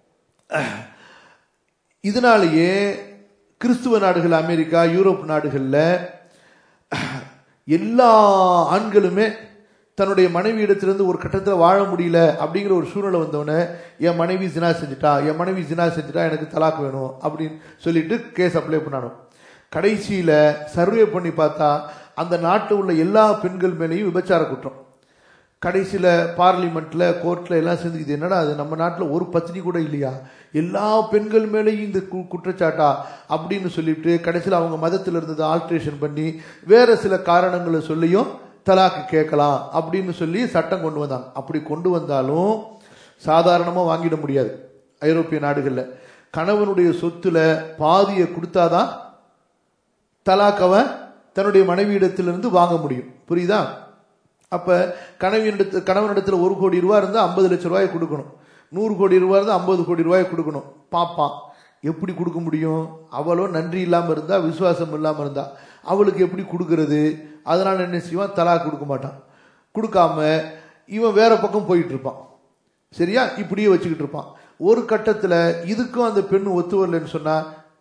இதனாலேயே கிறிஸ்துவ நாடுகள் அமெரிக்கா யூரோப் நாடுகளில் எல்லா ஆண்களுமே தன்னுடைய மனைவி இடத்திலிருந்து ஒரு கட்டத்தில் வாழ முடியல அப்படிங்கிற ஒரு சூழ்நிலை வந்தவொடனே என் மனைவி ஜினா செஞ்சுட்டா என் மனைவி ஜினா செஞ்சுட்டா எனக்கு தலாக் வேணும் அப்படின்னு சொல்லிட்டு கேஸ் அப்ளை பண்ணணும் கடைசியில சர்வே பண்ணி பார்த்தா அந்த நாட்டில் உள்ள எல்லா பெண்கள் மேலேயும் விபச்சார குற்றம் கடைசியில் பார்லிமெண்ட்ல கோர்ட்ல எல்லாம் சேர்ந்து இது என்னடா அது நம்ம நாட்டில் ஒரு பத்தினி கூட இல்லையா எல்லா பெண்கள் மேலேயும் இந்த கு- குற்றச்சாட்டா அப்படின்னு சொல்லிட்டு கடைசியில் அவங்க மதத்தில் இருந்ததை ஆல்ட்ரேஷன் பண்ணி வேற சில காரணங்களை சொல்லியும் தலாக்கு கேட்கலாம் அப்படின்னு சொல்லி சட்டம் கொண்டு வந்தாங்க அப்படி கொண்டு வந்தாலும் சாதாரணமாக வாங்கிட முடியாது ஐரோப்பிய நாடுகளில் கணவனுடைய சொத்துல பாதியை கொடுத்தாதான் தலாக் அவன் தன்னுடைய மனைவியிடத்திலிருந்து வாங்க முடியும் புரியுதா அப்ப கணவனிடத்து கணவனிடத்துல ஒரு கோடி ரூபாய் இருந்தா ஐம்பது லட்சம் ரூபாய் கொடுக்கணும் நூறு கோடி ரூபாய் இருந்தா ஐம்பது கோடி ரூபாய் கொடுக்கணும் பாப்பான் எப்படி கொடுக்க முடியும் அவளோ நன்றி இல்லாம இருந்தா விசுவாசம் இல்லாம இருந்தா அவளுக்கு எப்படி கொடுக்கறது அதனால என்ன செய்வான் தலாக் கொடுக்க மாட்டான் கொடுக்காம இவன் வேற பக்கம் போயிட்டு இருப்பான் சரியா இப்படியே வச்சுக்கிட்டு இருப்பான் ஒரு கட்டத்துல இதுக்கும் அந்த பெண்ணு ஒத்து வரலன்னு சொன்னா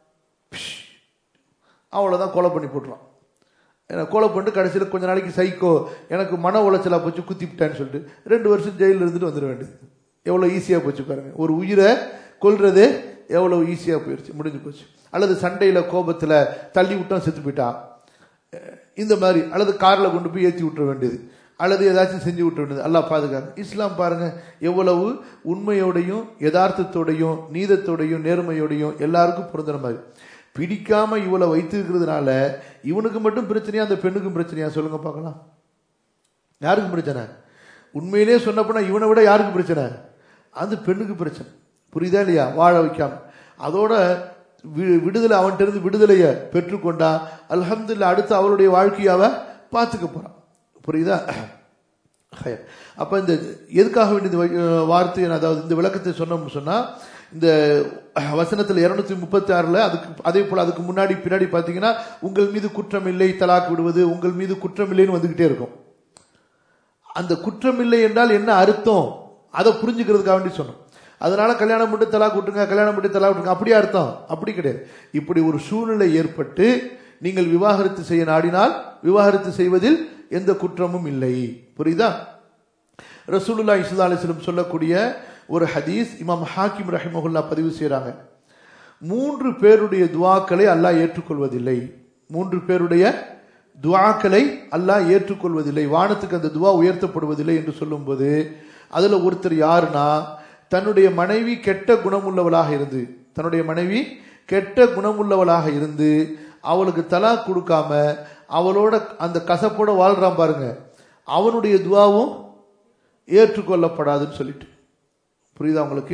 அவ்வளோதான் கொலை பண்ணி போட்டுருவான் ஏன்னா கொலை பண்ணிட்டு கடைசியில் கொஞ்ச நாளைக்கு சைக்கோ எனக்கு மன உளைச்சலாக போச்சு குத்தி விட்டேன்னு சொல்லிட்டு ரெண்டு வருஷம் ஜெயிலில் இருந்துட்டு வந்துட வேண்டியது எவ்வளோ ஈஸியாக போச்சு பாருங்க ஒரு உயிரை கொல்றது எவ்வளோ ஈஸியாக போயிடுச்சு முடிஞ்சு போச்சு அல்லது சண்டையில் கோபத்தில் தள்ளி விட்டோம் செத்து போயிட்டான் இந்த மாதிரி அல்லது காரில் கொண்டு போய் ஏற்றி விட்டுற வேண்டியது அல்லது ஏதாச்சும் செஞ்சு விட்டுற வேண்டியது அல்லாஹ் பாதுகாக்க இஸ்லாம் பாருங்க எவ்வளவு உண்மையோடையும் யதார்த்தத்தோடையும் நீதத்தோடையும் நேர்மையோடையும் எல்லாருக்கும் பொருந்துற மாதிரி பிடிக்காம இவளை வைத்திருக்கிறதுனால இவனுக்கு மட்டும் பிரச்சனையா அந்த பெண்ணுக்கும் பிரச்சனையா சொல்லுங்க பார்க்கலாம் யாருக்கு பிரச்சனை உண்மையிலே சொன்னப்பனா இவனை விட யாருக்கு பிரச்சனை அந்த பெண்ணுக்கு பிரச்சனை புரியுதா இல்லையா வாழ வைக்காம அதோட வி- விடுதலை அவன்கிட்ட இருந்து விடுதலையை பெற்றுக்கொண்டா அல்ஹம்துலில்லாஹ் அடுத்து அவளுடைய வாழ்க்கையை அவ பார்த்துக்க போறான் புரியுதா ஹயர். அப்ப இந்த எதுக்காக வேண்டிய இந்த வை- வார்த்தை அதாவது இந்த விளக்கத்தை சொன்னோம்னு சொன்னா இந்த வசனத்துல இருநூத்தி முப்பத்தி ஆறுல அதுக்கு அதே போல அதுக்கு முன்னாடி பின்னாடி பாத்தீங்கன்னா உங்கள் மீது குற்றம் இல்லை தலாக் விடுவது உங்கள் மீது குற்றம் இல்லைன்னு வந்துகிட்டே இருக்கும் அந்த குற்றம் இல்லை என்றால் என்ன அர்த்தம் அதை புரிஞ்சுக்கிறதுக்காக வேண்டி சொன்னோம் அதனால கல்யாணம் பண்ணி தலா விட்டுங்க கல்யாணம் பண்ணி தலா விட்டுங்க அப்படியே அர்த்தம் அப்படி கிடையாது இப்படி ஒரு சூழ்நிலை ஏற்பட்டு நீங்கள் விவாகரத்து செய்ய நாடினால் விவாகரத்து செய்வதில் எந்த குற்றமும் இல்லை புரியுதா ரசூலுல்லா இஸ்லா அலிஸ்லம் சொல்லக்கூடிய ஒரு ஹதீஸ் இமாம் ஹாக்கிம் ரஹிமஹுல்லா பதிவு செய்றாங்க மூன்று பேருடைய துவாக்களை அல்லாஹ் ஏற்றுக்கொள்வதில்லை மூன்று பேருடைய துவாக்களை அல்லாஹ் ஏற்றுக்கொள்வதில்லை வானத்துக்கு அந்த துவா உயர்த்தப்படுவதில்லை என்று சொல்லும்போது அதுல ஒருத்தர் யாருன்னா தன்னுடைய மனைவி கெட்ட குணமுள்ளவளாக இருந்து தன்னுடைய மனைவி கெட்ட குணமுள்ளவளாக இருந்து அவளுக்கு தலா கொடுக்காம அவளோட அந்த கசப்போட வாழ்றான் பாருங்க அவனுடைய துவாவும் ஏற்றுக்கொள்ளப்படாதுன்னு சொல்லிட்டு புரியுதா உங்களுக்கு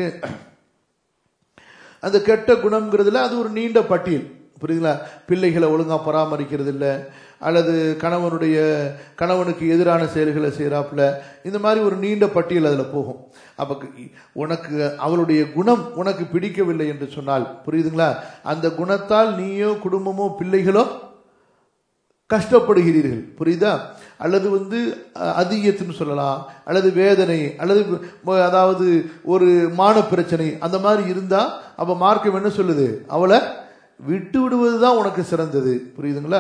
அந்த கெட்ட குணம்ங்கிறதுல அது ஒரு நீண்ட பட்டியல் புரியுதுங்களா பிள்ளைகளை ஒழுங்கா பராமரிக்கிறது இல்ல அல்லது கணவனுடைய கணவனுக்கு எதிரான செயல்களை செய்யறாப்புல இந்த மாதிரி ஒரு நீண்ட பட்டியல் அதுல போகும் அப்ப க- உனக்கு அவளுடைய குணம் உனக்கு பிடிக்கவில்லை என்று சொன்னால் புரியுதுங்களா அந்த குணத்தால் நீயோ குடும்பமோ பிள்ளைகளோ கஷ்டப்படுகிறீர்கள் புரியுதா அல்லது வந்து அஹ், அதிகத்துன்னு சொல்லலாம் அல்லது வேதனை அல்லது ம- அதாவது ஒரு மான பிரச்சனை அந்த மாதிரி இருந்தா அப்ப மார்க்கம் என்ன சொல்லுது அவளை விட்டு விடுவது தான் உனக்கு சிறந்தது புரியுதுங்களா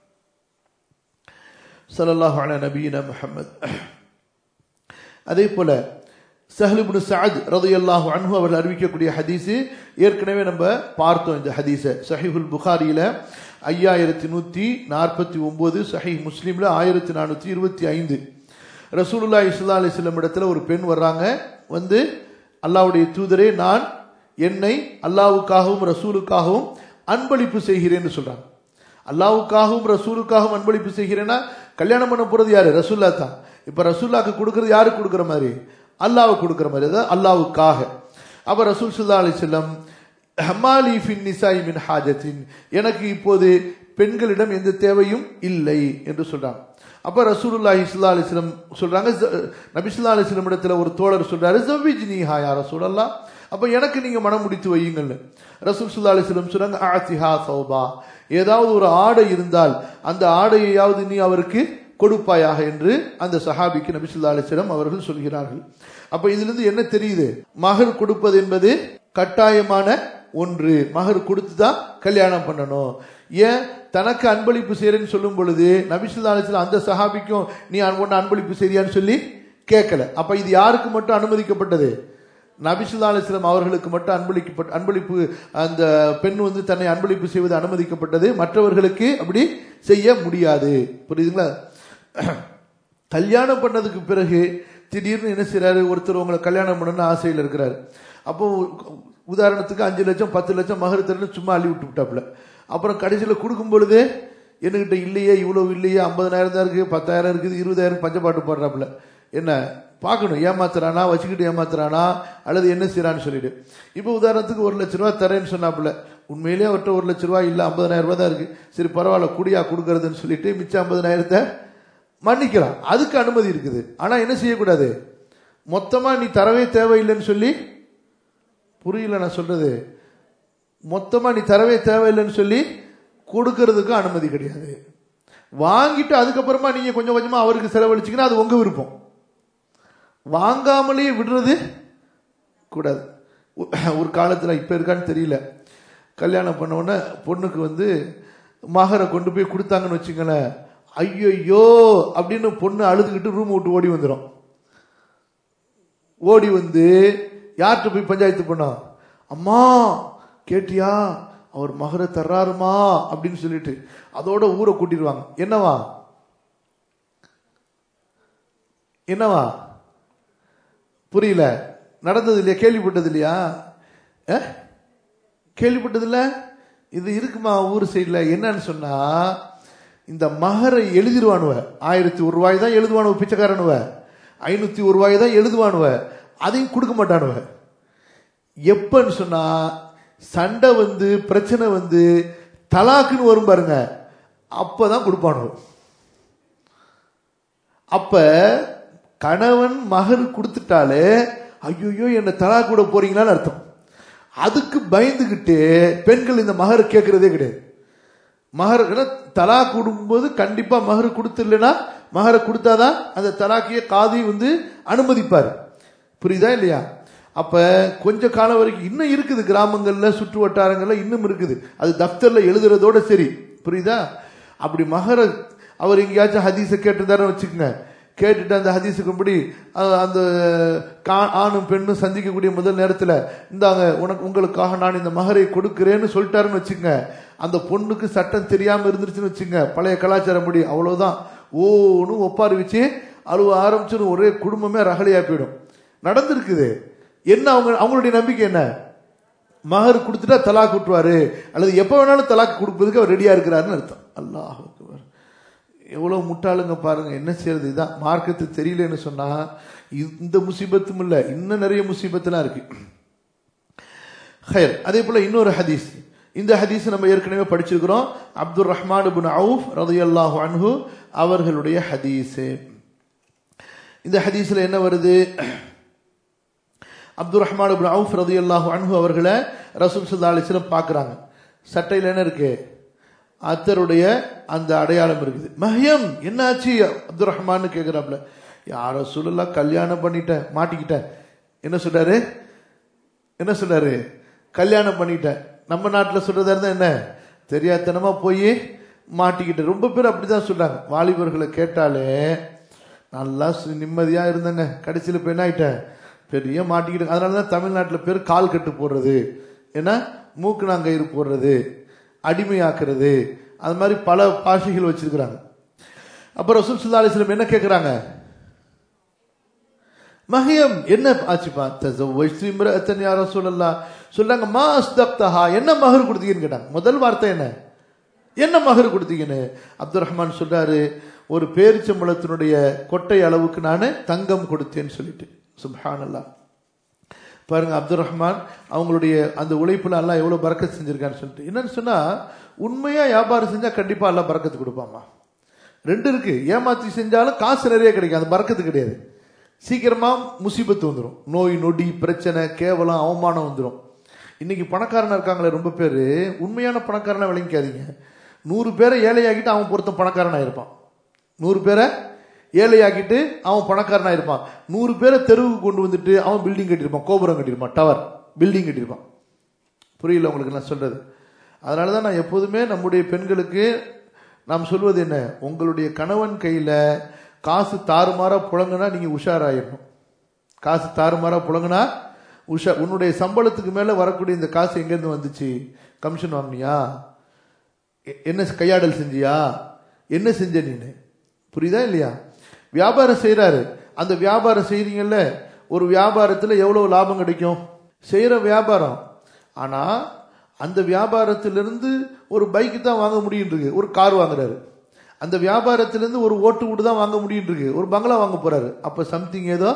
ஸல்லல்லாஹு அலா நபியினா முஹம்மத் அதே போல சஹ்லிபுன் சஅத் ரலியல்லாஹு அன்ஹு அவர்கள் அறிவிக்கக்கூடிய ஹதீஸ் ஏற்கனவே நம்ம பார்த்தோம் இந்த ஹதீஸை சஹீஹுல் புகாரியில ஐயாயிரத்தி நூத்தி நாற்பத்தி ஒன்பது சஹீஹ் முஸ்லீம்ல ஆயிரத்தி நானூத்தி இருபத்தி ஐந்து ரசூலுல்லா இஸ்லா அலிஸ்லம் இடத்துல ஒரு பெண் வர்றாங்க வந்து அல்லாஹ்வுடைய தூதரே நான் என்னை அல்லாஹ்வுக்காகவும் ரசூலுக்காகவும் அன்பளிப்பு செய்கிறேன்னு சொல்றாங்க அல்லாஹ்வுக்காகவும் ரசூலுக்காகவும் அன்பளிப்பு செய்கிறேன்னா கல்யாணம் பண்ண போறது யாரு ரசூல்லா தான் இப்ப ரசூல்லாக்கு கொடுக்கறது யாருக்கு கொடுக்குற மாதிரி அல்லாஹ்வுக்கு கொடுக்குற மாதிரி அதாவது அல்லாஹ்வுக்காக அப்ப ரசூல் சுல்லா அலி செல்லம் ஹமாலி ஃபின் நிசாய் மின் ஹாஜத்தின் எனக்கு இப்போது பெண்களிடம் எந்த தேவையும் இல்லை என்று சொல்றாங்க அப்ப ரசூலுல்லாஹி ஸல்லல்லாஹு அலைஹி வஸல்லம் சொல்றாங்க "ஜ- நபி ஸல்லல்லாஹு அலைஹி வஸல்லம் இடத்துல ஒரு தோழர் சொல்றாரு ஜவ்விஜ்னி ஹா யா ரசூலல்லாஹ் அப்ப எனக்கு நீங்க மனம் முடித்து வையுங்கள்னு ரசூல் ஸல்லல்லாஹு அலைஹி வஸல்லம் சொல்றாங்க ஆத்திஹா சௌபா ஏதாவது ஒரு ஆடை இருந்தால் அந்த ஆடையையாவது நீ அவருக்கு கொடுப்பாயாக என்று அந்த சஹாபிக்கு நபி ஸல்லல்லாஹு அலைஹி வஸல்லம் அவர்கள் சொல்கிறார்கள் அப்ப இதுல இருந்து என்ன தெரியுது மகர் கொடுப்பது என்பது கட்டாயமான ஒன்று மகர் கொடுத்து தான் கல்யாணம் பண்ணணும் ஏன் தனக்கு அன்பளிப்பு செய்யறேன்னு சொல்லும் பொழுது நபிசுல்லாலத்தில் அந்த சஹாபிக்கும் நீ ஒன்று அன்பளிப்பு செய்றியான்னு சொல்லி கேட்கல அப்ப இது யாருக்கு மட்டும் அனுமதிக்கப்பட்டது நபிசுல்லா அலிஸ்லாம் அவர்களுக்கு மட்டும் அன்பளிக்கப்பட்ட அன்பளிப்பு அந்த பெண் வந்து தன்னை அன்பளிப்பு செய்வது அனுமதிக்கப்பட்டது மற்றவர்களுக்கு அப்படி செய்ய முடியாது புரியுதுங்களா கல்யாணம் பண்ணதுக்கு பிறகு திடீர்னு என்ன செய்றாரு ஒருத்தர் உங்களை கல்யாணம் பண்ணணும்னு ஆசையில் இருக்கிறாரு அப்போ உதாரணத்துக்கு அஞ்சு லட்சம் பத்து லட்சம் மகர் தரணும் சும்மா அள்ளி விட்டு விட்டாப்புல அப்புறம் கடைசியில் கொடுக்கும் பொழுது என்கிட்ட இல்லையே இவ்வளவு இல்லையே ஐம்பதனாயிரம் தான் இருக்குது பத்தாயிரம் இருக்குது இருபதாயிரம் பஞ்சப்பாட்டு போடுறாப்புல என்ன பார்க்கணும் ஏமாத்துறானா வச்சுக்கிட்டு ஏமாத்துறானா அல்லது என்ன செய்யறான்னு சொல்லிட்டு இப்போ உதாரணத்துக்கு ஒரு லட்ச ரூபா தரேன்னு சொன்னாப்புல உண்மையிலேயே அவர்கிட்ட ஒரு லட்ச ரூபா இல்லை ஐம்பதனாயிரம் ரூபாய் தான் இருக்கு சரி பரவாயில்ல குடியா கொடுக்கறதுன்னு சொல்லிட்டு மிச்சம் ஐம்பதனாயிரத்தை மன்னிக்கலாம் அதுக்கு அனுமதி இருக்குது ஆனா என்ன செய்யக்கூடாது மொத்தமா நீ தரவே தேவையில்லைன்னு சொல்லி புரியல நான் சொல்றது மொத்தமா நீ தரவே தேவையில்லைன்னு சொல்லி கொடுக்கறதுக்கு அனுமதி கிடையாது வாங்கிட்டு அதுக்கப்புறமா நீங்க கொஞ்சம் கொஞ்சமா அவருக்கு செலவழிச்சிங்கன்னா அது உங்க விருப்பம் வாங்காமலேயே விடுறது கூடாது ஒரு காலத்தில் இப்போ இருக்கான்னு தெரியல கல்யாணம் பண்ண உடனே பொண்ணுக்கு வந்து மகரை கொண்டு போய் கொடுத்தாங்கன்னு வச்சுங்களேன் ஐயோ அப்படின்னு பொண்ணு அழுதுகிட்டு ரூம் விட்டு ஓடி வந்துடும் ஓடி வந்து யார்கிட்ட போய் பஞ்சாயத்து பண்ணா அம்மா கேட்டியா அவர் மகரை தர்றாருமா அப்படின்னு சொல்லிட்டு அதோட ஊரை கூட்டிடுவாங்க என்னவா என்னவா புரியல நடந்தது இல்லையா கேள்விப்பட்டது இல்லையா கேள்விப்பட்டது இல்ல இது இருக்குமா ஊர் சைடில் என்னன்னு சொன்னா இந்த மகரை எழுதிடுவானுவ ஆயிரத்தி ஒரு ரூபாய் தான் எழுதுவானுவ பிச்சைக்காரனுவ ஐநூத்தி ஒரு ரூபாய் தான் எழுதுவானுவ அதையும் கொடுக்க மாட்டானுவ எப்பன்னு சொன்னா சண்டை வந்து பிரச்சனை வந்து தலாக்குன்னு வரும் பாருங்க அப்பதான் கொடுப்பானுவ அப்ப கணவன் மகர் கொடுத்துட்டாலே ஐயோ என்ன தலா கூட போறீங்களான்னு அர்த்தம் அதுக்கு பயந்துகிட்டு பெண்கள் இந்த மகர் கேட்கறதே கிடையாது மகர் தலா கொடுக்கும்போது கண்டிப்பா மகர் கொடுத்துடலனா மகரை கொடுத்தாதான் அந்த தலாக்கிய காதி வந்து அனுமதிப்பார் புரியுதா இல்லையா அப்ப கொஞ்ச காலம் வரைக்கும் இன்னும் இருக்குது கிராமங்கள்ல சுற்று வட்டாரங்கள்ல இன்னும் இருக்குது அது தப்தர்ல எழுதுறதோட சரி புரியுதா அப்படி மகர அவர் எங்கேயாச்சும் ஹதீஸ கேட்டுதார வச்சுக்கோங்க கேட்டுட்டு அந்த ஹதீஸுக்கும்படி அந்த ஆணும் பெண்ணும் சந்திக்கக்கூடிய முதல் நேரத்தில் இந்தாங்க உனக்கு உங்களுக்காக நான் இந்த மகரை கொடுக்கிறேன்னு சொல்லிட்டாருன்னு வச்சுங்க அந்த பொண்ணுக்கு சட்டம் தெரியாம இருந்துருச்சுன்னு வச்சுங்க பழைய கலாச்சாரம் படி அவ்வளவுதான் ஓன்னு ஒப்பாரி வச்சு அழுவ ஆரம்பிச்சுன்னு ஒரே குடும்பமே ரகலையா போயிடும் நடந்திருக்குது என்ன அவங்க அவங்களுடைய நம்பிக்கை என்ன மகர் கொடுத்துட்டா தலாக் விட்டுருவாரு அல்லது எப்போ வேணாலும் தலாக் கொடுப்பதுக்கு அவர் ரெடியா இருக்கிறாருன்னு அர்த்தம் அல்லாஹ் எவ்வளவு முட்டாளுங்க பாருங்க என்ன செய்யறது இதான் மார்க்கத்து தெரியலன்னு சொன்னா இந்த முசீபத்தும் இல்ல இன்னும் நிறைய முசீபத்துலாம் இருக்கு ஹயர் அதே போல இன்னொரு ஹதீஸ் இந்த ஹதீஸ் நம்ம ஏற்கனவே படிச்சிருக்கிறோம் அப்துல் ரஹ்மான் பின் அவுஃப் ரதையல்லாஹு அன்ஹு அவர்களுடைய ஹதீஸ் இந்த ஹதீஸ்ல என்ன வருது அப்துல் ரஹ்மான் பின் அவுஃப் ரதையல்லாஹு அன்ஹு அவர்களை ரசூல் சல்லா அலிஸ்லம் பார்க்குறாங்க சட்டையில் என்ன இருக்கு அத்தருடைய அந்த அடையாளம் இருக்குது மஹியம் என்னாச்சு அப்துல் ரஹ்மான்னு கேட்குறாப்புல யார சொல்லலாம் கல்யாணம் பண்ணிட்டேன் மாட்டிக்கிட்டேன் என்ன சொல்றாரு என்ன சொல்றாரு கல்யாணம் பண்ணிட்டேன் நம்ம நாட்டில் சொல்றதா இருந்தா என்ன தெரியாதனமா போய் மாட்டிக்கிட்டேன் ரொம்ப பேர் அப்படிதான் சொல்றாங்க வாலிபர்களை கேட்டாலே நல்லா நிம்மதியா இருந்தேங்க கடைசியில் இப்போ என்ன ஆயிட்டேன் பெரிய மாட்டிக்கிட்டு அதனால தான் தமிழ்நாட்டில் பேர் கால் கட்டு போடுறது ஏன்னா மூக்குனாங்கயிறு போடுறது அடிமையாக்குறது அது மாதிரி பல பாஷைகள் வச்சிருக்கிறாங்க அப்புறம் ரசூல் சுல்லா அலிஸ்லம் என்ன கேட்கிறாங்க மஹியம் என்ன ஆச்சுப்பா தசவ் யார சொல்லலாம் சொல்றாங்க மா அஸ்தப்தஹா என்ன மகர் கொடுத்தீங்கன்னு கேட்டாங்க முதல் வார்த்தை என்ன என்ன மகர் கொடுத்தீங்கன்னு அப்துல் ரஹ்மான் சொல்றாரு ஒரு பேரிச்சம்பளத்தினுடைய கொட்டை அளவுக்கு நான் தங்கம் கொடுத்தேன்னு சொல்லிட்டு சுப்ஹான் அல்லா பாருங்க அப்துல் ரஹ்மான் அவங்களுடைய அந்த உழைப்புல எல்லாம் எவ்வளவு பறக்கத்து செஞ்சிருக்கான்னு சொல்லிட்டு என்னன்னு சொன்னா உண்மையா வியாபாரம் செஞ்சா கண்டிப்பா எல்லாம் பறக்கத்து கொடுப்பாமா ரெண்டு இருக்கு ஏமாத்தி செஞ்சாலும் காசு நிறைய கிடைக்கும் அது பறக்கத்து கிடையாது சீக்கிரமா முசீபத்து வந்துடும் நோய் நொடி பிரச்சனை கேவலம் அவமானம் வந்துடும் இன்னைக்கு பணக்காரனா இருக்காங்களே ரொம்ப பேர் உண்மையான பணக்காரனா விளங்கிக்காதீங்க நூறு பேரை ஏழையாக்கிட்டு அவன் பொறுத்த பணக்காரனா இருப்பான் நூறு பேரை ஏழையாக்கிட்டு அவன் பணக்காரனா இருப்பான் நூறு பேரை தெருவுக்கு கொண்டு வந்துட்டு அவன் பில்டிங் கட்டியிருப்பான் கோபுரம் கட்டியிருப்பான் டவர் பில்டிங் கட்டியிருப்பான் புரியல உங்களுக்கு நான் சொல்றது அதனால தான் நான் எப்போதுமே நம்முடைய பெண்களுக்கு நாம் சொல்வது என்ன உங்களுடைய கணவன் கையில் காசு தாறுமாறா புழங்குனா நீங்கள் உஷாராயிடணும் காசு தாறுமாறா புழங்குனா உஷா உன்னுடைய சம்பளத்துக்கு மேலே வரக்கூடிய இந்த காசு எங்கேருந்து வந்துச்சு கமிஷன் வாங்கினியா எ- என்ன கையாடல் செஞ்சியா என்ன செஞ்ச நீனு புரியுதா இல்லையா வியாபாரம் செய்றாரு அந்த வியாபாரம் செய்றீங்கல்ல ஒரு வியாபாரத்தில் எவ்வளவு லாபம் கிடைக்கும் செய்யற வியாபாரம் ஆனா அந்த வியாபாரத்திலிருந்து ஒரு பைக் தான் வாங்க முடியும் இருக்கு ஒரு கார் வாங்குறாரு அந்த வியாபாரத்திலிருந்து ஒரு ஓட்டு வீடு தான் வாங்க முடியும் இருக்கு ஒரு பங்களா வாங்க போறாரு அப்ப சம்திங் ஏதோ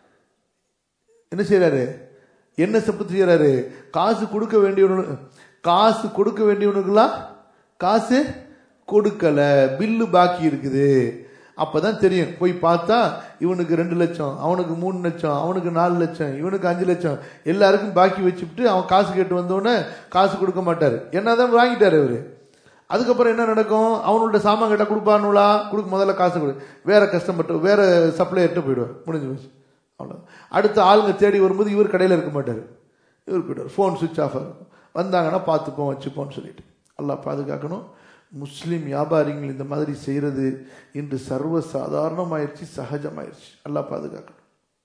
என்ன செய்யறாரு என்ன சப்பு செய்யறாரு காசு கொடுக்க வேண்டியவனு காசு கொடுக்க வேண்டியவனுக்கெல்லாம் காசு கொடுக்கல பில்லு பாக்கி இருக்குது அப்பதான் தெரியும் போய் பார்த்தா இவனுக்கு ரெண்டு லட்சம் அவனுக்கு மூணு லட்சம் அவனுக்கு நாலு லட்சம் இவனுக்கு அஞ்சு லட்சம் எல்லாருக்கும் பாக்கி வச்சுட்டு அவன் காசு கேட்டு வந்தோடனே காசு கொடுக்க மாட்டாரு என்னதான் வாங்கிட்டாரு இவரு அதுக்கப்புறம் என்ன நடக்கும் அவனோட சாமான் கேட்டா கொடுப்பானுங்களா கொடுக்க முதல்ல காசு கொடு வேற கஸ்டமர்ட்ட வேற சப்ளையர்கிட்ட போயிடுவார் முடிஞ்சு போச்சு அவ்வளோ அடுத்த ஆளுங்க தேடி வரும்போது இவர் கடையில் இருக்க மாட்டார் இவர் போயிடுவார் ஃபோன் சுவிட்ச் ஆஃப் ஆகும் வந்தாங்கன்னா பார்த்துப்போம் வச்சுப்போம்னு சொல்லிட்டு அல்லாஹ் பாதுகாக்கணும் முஸ்லீம் வியாபாரிகள் இந்த மாதிரி செய்கிறது இன்று சர்வ சாதாரணமாயிருச்சு சகஜமாயிருச்சு அல்லாஹ் பாதுகாக்கணும்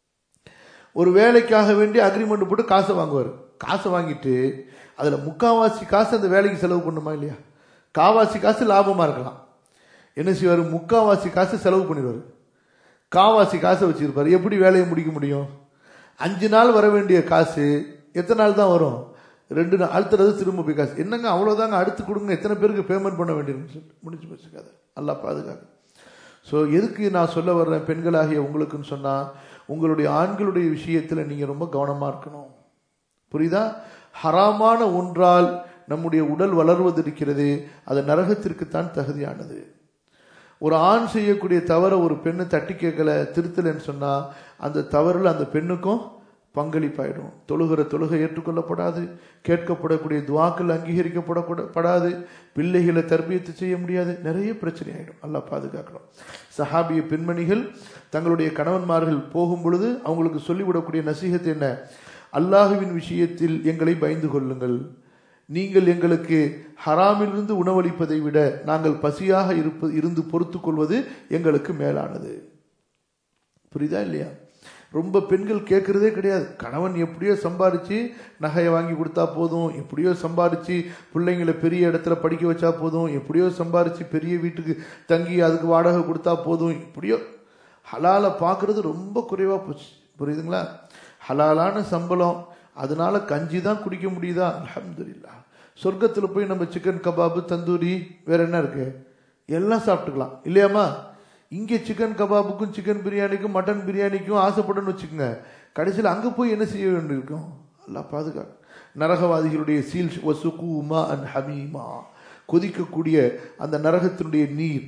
ஒரு வேலைக்காக வேண்டி அக்ரிமெண்ட் போட்டு காசை வாங்குவார் காசை வாங்கிட்டு அதில் முக்காவாசி காசு அந்த வேலைக்கு செலவு பண்ணுமா இல்லையா காவாசி காசு லாபமாக இருக்கலாம் என்ன செய்வார் முக்காவாசி காசு செலவு பண்ணிடுவார் காவாசி காசை வச்சிருப்பார் எப்படி வேலையை முடிக்க முடியும் அஞ்சு நாள் வர வேண்டிய காசு எத்தனை நாள் தான் வரும் ரெண்டு நாள் அடுத்தது திரும்ப போய் காசு என்னங்க அவ்வளோதாங்க அடுத்து கொடுங்க எத்தனை பேருக்கு பேமெண்ட் பண்ண வேண்டியிருக்குன்னு சொல்லிட்டு முடிஞ்சு போச்சு கதை நல்லா பாதுகாக்க ஸோ எதுக்கு நான் சொல்ல வர்றேன் பெண்களாகிய உங்களுக்குன்னு சொன்னால் உங்களுடைய ஆண்களுடைய விஷயத்தில் நீங்கள் ரொம்ப கவனமாக இருக்கணும் புரியுதா ஹராமான ஒன்றால் நம்முடைய உடல் வளர்வது இருக்கிறது அது நரகத்திற்குத்தான் தகுதியானது ஒரு ஆண் செய்யக்கூடிய தவறை ஒரு பெண்ணு தட்டி கேட்கல திருத்தலைன்னு சொன்னா அந்த தவறுல அந்த பெண்ணுக்கும் பங்களிப்பாயிடும் தொழுகிற தொழுகை ஏற்றுக்கொள்ளப்படாது கேட்கப்படக்கூடிய துவாக்கள் அங்கீகரிக்கப்படப்படாது பிள்ளைகளை தர்பியத்து செய்ய முடியாது நிறைய பிரச்சனை ஆயிடும் அல்லாஹ் பாதுகாக்கணும் சஹாபிய பெண்மணிகள் தங்களுடைய கணவன்மார்கள் போகும் பொழுது அவங்களுக்கு சொல்லிவிடக்கூடிய நசீகத் என்ன அல்லாஹுவின் விஷயத்தில் எங்களை பயந்து கொள்ளுங்கள் நீங்கள் எங்களுக்கு ஹராமிலிருந்து உணவளிப்பதை விட நாங்கள் பசியாக இருப்ப இருந்து பொறுத்து கொள்வது எங்களுக்கு மேலானது புரியுதா இல்லையா ரொம்ப பெண்கள் கேட்கறதே கிடையாது கணவன் எப்படியோ சம்பாரிச்சு நகையை வாங்கி கொடுத்தா போதும் எப்படியோ சம்பாரிச்சு பிள்ளைங்களை பெரிய இடத்துல படிக்க வச்சா போதும் எப்படியோ சம்பாரிச்சு பெரிய வீட்டுக்கு தங்கி அதுக்கு வாடகை கொடுத்தா போதும் எப்படியோ ஹலாலை பார்க்கறது ரொம்ப குறைவா போச்சு புரியுதுங்களா ஹலாலான சம்பளம் அதனால கஞ்சி தான் குடிக்க முடியுதா அல்ஹம்துலில்லாஹ் சொர்க்கத்தில் போய் நம்ம சிக்கன் கபாபு தந்தூரி வேற என்ன இருக்கு எல்லாம் சாப்பிட்டுக்கலாம் இல்லையாம்மா இங்கே சிக்கன் கபாபுக்கும் சிக்கன் பிரியாணிக்கும் மட்டன் பிரியாணிக்கும் ஆசைப்படணும்னு வச்சுக்கோங்க கடைசியில் அங்கே போய் என்ன செய்ய வேண்டியிருக்கும் அல்லாஹ் பாதுகாக்க நரகவாதிகளுடைய சீல் வசுகு உமா அண்ட் ஹமீமா கொதிக்கக்கூடிய அந்த நரகத்தினுடைய நீர்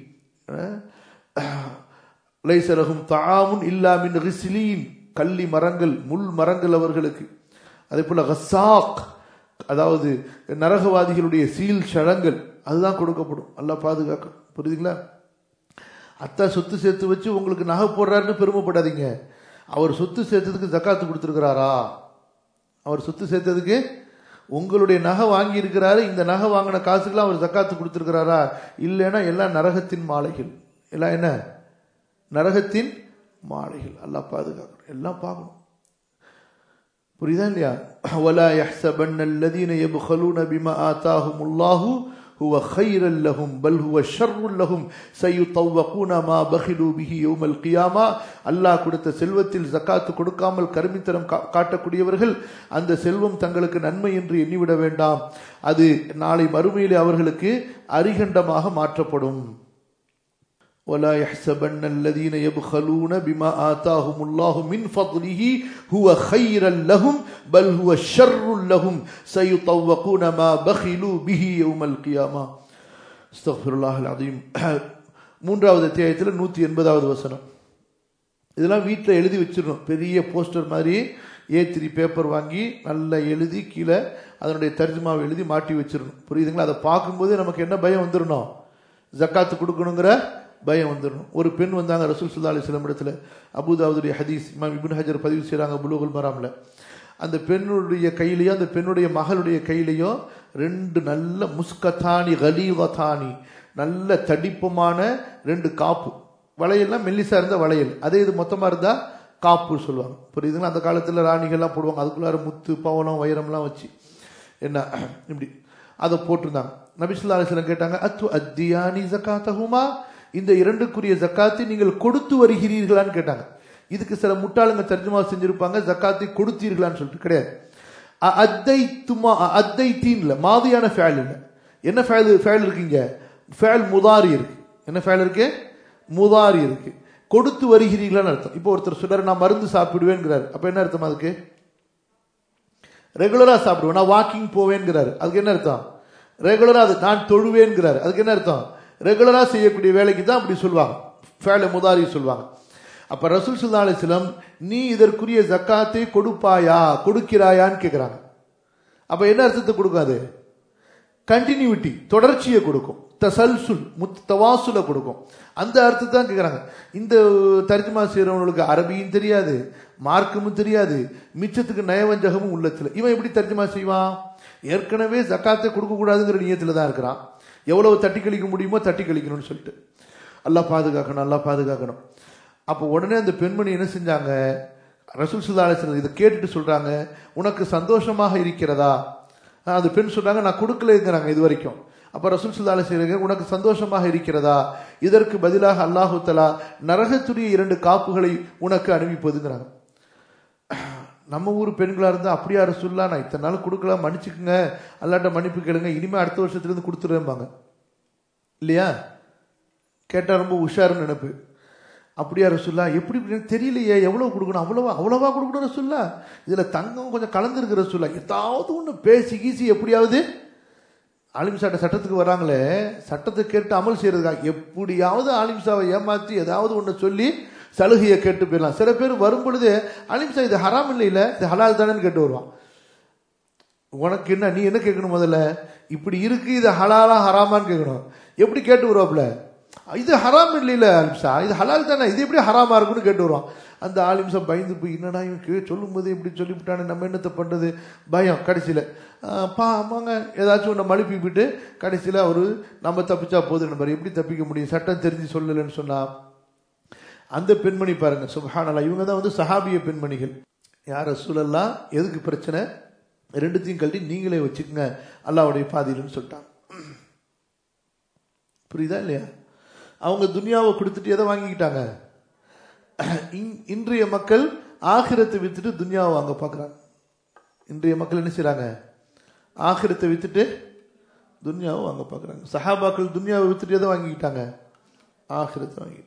அஹ், லைசலகும் தாமுன் இல்லாமின் ரிசிலீன் கள்ளி மரங்கள் முள் மரங்கள் அவர்களுக்கு அதே போல ஹசாக் அதாவது நரகவாதிகளுடைய சீல் ஷழங்கள் அதுதான் கொடுக்கப்படும் அல்லாஹ் பாதுகாக்கும் புரியுதுங்களா அத்தா சொத்து சேர்த்து வச்சு உங்களுக்கு நகை போடுறாருன்னு பெருமைப்படாதீங்க அவர் சொத்து சேர்த்ததுக்கு ஜக்காத்து கொடுத்துருக்கிறாரா அவர் சொத்து சேர்த்ததுக்கு உங்களுடைய நகை வாங்கி இருக்கிறாரு இந்த நகை வாங்கின காசுக்கெல்லாம் அவர் ஜக்காத்து கொடுத்துருக்கிறாரா இல்லைன்னா எல்லாம் நரகத்தின் மாலைகள் எல்லாம் என்ன நரகத்தின் மாலைகள் எல்லாம் பாதுகாக்கணும் எல்லாம் பார்க்கணும் புரியுதா இல்லையா ولا يحسبن الذين يبخلون بما آتاهم الله هو خير لهم بل هو شر لهم سيطوقون ما بخلوا به يوم القيامة அல்லாஹ் கொடுத்த செல்வத்தில் ஜக்காத்து கொடுக்காமல் கருமித்தனம் கா- காட்டக்கூடியவர்கள் அந்த செல்வம் தங்களுக்கு நன்மை என்று எண்ணிவிட வேண்டாம் அது நாளை மறுமையிலே அவர்களுக்கு அரிகண்டமாக மாற்றப்படும் ولا يحسبن الذين يبخلون بما آتاهم الله من فضله هو خيرا لهم بل هو شر لهم سيطوقون ما بخلوا به يوم القيامة استغفر الله العظيم மூன்றாவது அத்தியாயத்தில் நூற்றி எண்பதாவது வசனம் இதெல்லாம் வீட்டில் எழுதி வச்சிடணும் பெரிய போஸ்டர் மாதிரி ஏ த்ரீ பேப்பர் வாங்கி நல்லா எழுதி கீழே அதனுடைய தர்ஜுமாவை எழுதி மாட்டி வச்சிடணும் புரியுதுங்களா அதை பார்க்கும்போதே நமக்கு என்ன பயம் வந்துடணும் ஜக்காத்து கொடுக்கணுங்கிற பயம் வந்துடணும் ஒரு பெண் வந்தாங்க ரசூல் சுல்லா அலிஸ்லாம் இடத்துல அபுதாவுடைய ஹதீஸ் இமாம் இப்னு ஹஜர் பதிவு செய்கிறாங்க புலூகுல் மராமில் அந்த பெண்ணுடைய கையிலையோ அந்த பெண்ணுடைய மகளுடைய கையிலையோ ரெண்டு நல்ல முஸ்கத்தானி கலீகத்தானி நல்ல தடிப்பமான ரெண்டு காப்பு வளையல்லாம் மெல்லிசா இருந்த வளையல் அதே இது மொத்தமா இருந்தா காப்பு சொல்லுவாங்க புரியுதுங்களா அந்த காலத்துல ராணிகள்லாம் போடுவாங்க அதுக்குள்ளார முத்து பவனம் வைரம்லாம் வச்சு என்ன இப்படி அதை போட்டிருந்தாங்க நபிசுல்லா அலிஸ்லாம் கேட்டாங்க அத்து அத்தியானி ஜக்காத்தகுமா இந்த இரண்டுக்குரிய ஜக்காத்தை நீங்கள் கொடுத்து வருகிறீர்களான்னு கேட்டாங்க இதுக்கு சில முட்டாளுங்க தர்ஜுமா செஞ்சிருப்பாங்க ஜக்காத்தை கொடுத்தீர்களான்னு சொல்லிட்டு கிடையாது அ- அத்தை துமா அ- அத்தை தீன்ல மாதியான ஃபேல் இல்லை என்ன ஃபேல் ஃபேல் இருக்கீங்க ஃபேல் முதாரி இருக்கு என்ன ஃபேல் இருக்கு முதாரி இருக்கு கொடுத்து வருகிறீர்களான்னு அர்த்தம் இப்போ ஒருத்தர் சொல்றாரு நான் மருந்து சாப்பிடுவேங்கிறாரு அப்ப என்ன அர்த்தம் அதுக்கு ரெகுலரா சாப்பிடுவேன் நான் வாக்கிங் போவேங்கிறாரு அதுக்கு என்ன அர்த்தம் ரெகுலரா அது நான் தொழுவேங்கிறாரு அதுக்கு என்ன அர்த்தம் ரெகுலரா செய்யக்கூடிய வேலைக்கு தான் அப்படி சொல்லுவாங்க ஃபேல முதாரி சொல்லுவாங்க அப்ப ரசூல் சுல்லா அலிஸ்லம் நீ இதற்குரிய ஜக்காத்தை கொடுப்பாயா கொடுக்கிறாயான்னு கேக்குறாங்க அப்ப என்ன அர்த்தத்தை கொடுக்காது கண்டினியூட்டி தொடர்ச்சியை கொடுக்கும் தசல்சுல் முத் தவாசுல கொடுக்கும் அந்த அர்த்தத்தை தான் கேட்குறாங்க இந்த தர்ஜுமா செய்கிறவங்களுக்கு அரபியும் தெரியாது மார்க்கமும் தெரியாது மிச்சத்துக்கு நயவஞ்சகமும் உள்ளத்துல இவன் எப்படி தர்ஜுமா செய்வான் ஏற்கனவே ஜக்காத்தை கொடுக்கக்கூடாதுங்கிற நியத்தில் தான் இருக்கிறான் எவ்வளவு தட்டி கழிக்க முடியுமோ தட்டி கழிக்கணும்னு சொல்லிட்டு அல்லாஹ் பாதுகாக்கணும் அல்லாஹ் பாதுகாக்கணும் அப்போ உடனே அந்த பெண்மணி என்ன செஞ்சாங்க ரசூல் சுல்லா அலிஸ்லாம் இதை கேட்டுட்டு சொல்றாங்க உனக்கு சந்தோஷமாக இருக்கிறதா ஆஹ் அந்த பெண் சொல்றாங்க நான் கொடுக்கலங்கிறாங்க இது வரைக்கும் அப்ப ரசூல் சுல்லா அலிஸ்லாம் உனக்கு சந்தோஷமாக இருக்கிறதா இதற்கு பதிலாக அல்லாஹு தலா நரகத்துடைய இரண்டு காப்புகளை உனக்கு அனுப்பிப்பதுங்கிறாங்க நம்ம ஊர் பெண்களா இருந்தா அப்படியா ரசூல்லா நான் இத்தனை நாள் கொடுக்கல மன்னிச்சுக்குங்க அல்லாட்ட மன்னிப்பு கேளுங்க இனிமே அடுத்த வருஷத்துல இருந்து கொடுத்துருவேன்பாங்க இல்லையா கேட்டா ரொம்ப உஷாருன்னு நினைப்பு அப்படியா ரசுல்லா எப்படி இப்படின்னு தெரியலையே எவ்வளவு கொடுக்கணும் அவ்வளவா அவ்வளவா கொடுக்கணும் ரசுல்லா இதுல தங்கம் கொஞ்சம் கலந்துருக்கு ரசுல்லா ஏதாவது ஒண்ணு பேசி கீசி எப்படியாவது ஆலிம் சாட்ட சட்டத்துக்கு வராங்களே சட்டத்தை கேட்டு அமல் செய்யறதுக்காக எப்படியாவது ஆலிம் சாவை ஏமாத்தி ஏதாவது ஒண்ணு சொல்லி சலுகையை கேட்டு போயிடலாம் சில பேர் வரும் பொழுது ஆலிம் சா இது ஹராம் இல்லை இல்ல இது ஹலால் தானேன்னு கேட்டு வருவான் உனக்கு என்ன நீ என்ன கேட்கணும் முதல்ல இப்படி இருக்கு இது ஹலாலா ஹராமான்னு கேட்கணும் எப்படி கேட்டு வருவாப்ல இது ஹராம் இல்லைல்ல அலிம்சா இது ஹலால் தானே இது எப்படி ஹராமா இருக்குன்னு கேட்டு வருவான் அந்த ஆலிம்சா பயந்து போய் என்னடா இவன் கே சொல்லும்போது இப்படி சொல்லிவிட்டானே நம்ம என்னத்தை பண்றது பயம் கடைசியில் பா ஆமாங்க ஏதாச்சும் ஒன்று மழுப்பி விட்டு கடைசியில் அவரு நம்ம தப்பிச்சா போதும் பாரு எப்படி தப்பிக்க முடியும் சட்டம் தெரிஞ்சு சொல்லலைன்னு சொன்னா அந்த பெண்மணி பாருங்க சுபஹானல்லா இவங்க தான் வந்து சஹாபிய பெண்மணிகள் யார் ரசூலல்லா எதுக்கு பிரச்சனை ரெண்டுத்தையும் கழட்டி நீங்களே வச்சுக்கோங்க அல்லாவுடைய பாதியிலுன்னு சொல்லிட்டாங்க புரியுதா இல்லையா அவங்க துனியாவை கொடுத்துட்டு எதை வாங்கிக்கிட்டாங்க இன்- இன்றைய மக்கள் ஆகிரத்தை வித்துட்டு துனியாவை வாங்க பார்க்குறாங்க இன்றைய மக்கள் என்ன செய்றாங்க ஆகிரத்தை வித்துட்டு துனியாவை வாங்க பார்க்குறாங்க சஹாபாக்கள் துனியாவை வித்துட்டு எதை வாங்கிக்கிட்டாங்க ஆகிரத்தை வாங்கிட்டாங்க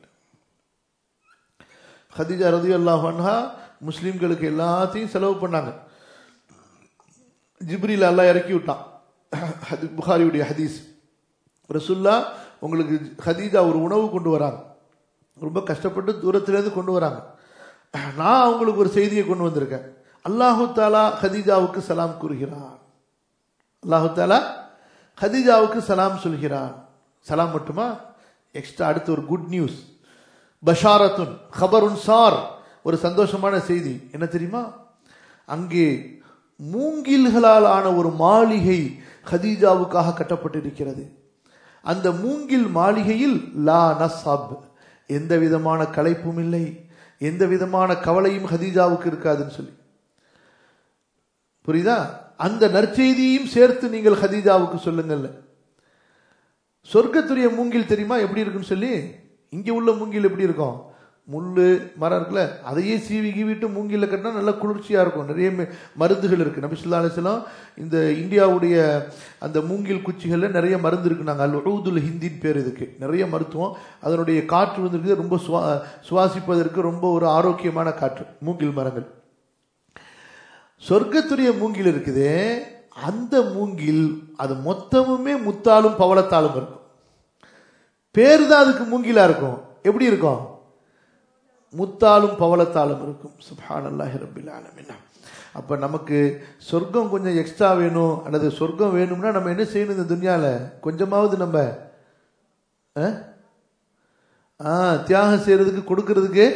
ஹதீஜா ரதி அல்லாஹா முஸ்லீம்களுக்கு எல்லாத்தையும் செலவு பண்ணாங்க ஜிப்ரீல் அல்லாஹ் இறக்கி விட்டான் ஹதி- புகாரியுடைய ஹதீஸ் ரசுல்லா உங்களுக்கு ஹதீஜா ஒரு உணவு கொண்டு வராங்க ரொம்ப கஷ்டப்பட்டு தூரத்திலேருந்து கொண்டு வராங்க நான் அவங்களுக்கு ஒரு செய்தியை கொண்டு வந்திருக்கேன் அல்லாஹு தாலா ஹதீஜாவுக்கு சலாம் கூறுகிறான் அல்லாஹு தாலா ஹதீஜாவுக்கு சலாம் சொல்கிறான் சலாம் மட்டுமா எக்ஸ்ட்ரா அடுத்து ஒரு குட் நியூஸ் பஷாரத்துன் ஹபருன் சார் ஒரு சந்தோஷமான செய்தி என்ன தெரியுமா அங்கே மூங்கில்களால் ஆன ஒரு மாளிகை ஹதீஜாவுக்காக கட்டப்பட்டிருக்கிறது அந்த மூங்கில் மாளிகையில் லா நசப் எந்த விதமான களைப்பும் இல்லை எந்த விதமான கவலையும் ஹதீஜாவுக்கு இருக்காதுன்னு சொல்லி புரியுதா அந்த நற்செய்தியையும் சேர்த்து நீங்கள் ஹதீஜாவுக்கு சொல்லுங்கள்ல சொர்க்கத்துடைய மூங்கில் தெரியுமா எப்படி இருக்குன்னு சொல்லி இங்க உள்ள மூங்கில் எப்படி இருக்கும் முள்ளு மரம் இருக்குல்ல அதையே சீவி கீவிட்டு மூங்கில கட்டினா நல்லா குளிர்ச்சியா இருக்கும் நிறைய ம- மருந்துகள் இருக்கு நபி ஸல்லல்லாஹு அலைஹி வஸல்லம் இந்த இந்தியாவுடைய அந்த மூங்கில் குச்சிகள்ல நிறைய மருந்து இருக்கு நாங்கள் அல் உஊதுல் ஹிந்தின் பேர் இதுக்கு நிறைய மருத்துவம் அதனுடைய காற்று வந்து இருக்குது ரொம்ப சுவா சுவாசிப்பதற்கு ரொம்ப ஒரு ஆரோக்கியமான காற்று மூங்கில் மரங்கள் சொர்க்கத்துடைய மூங்கில் இருக்குதே அந்த மூங்கில் அது மொத்தமுமே முத்தாலும் பவளத்தாலும் இருக்கும் பேரு தான் அதுக்கு மூங்கிலா இருக்கும் எப்படி இருக்கும் முத்தாலும் பவளத்தாலும் இருக்கும் சுப்ஹான் அல்லாஹி ரபில் ஆலமீன் அப்ப நமக்கு சொர்க்கம் கொஞ்சம் எக்ஸ்ட்ரா வேணும் அல்லது சொர்க்கம் வேணும்னா நம்ம என்ன செய்யணும் இந்த துன்யால கொஞ்சமாவது நம்ம அஹ்? ஆ தியாகம் செய்யறதுக்கு கொடுக்கறதுக்கு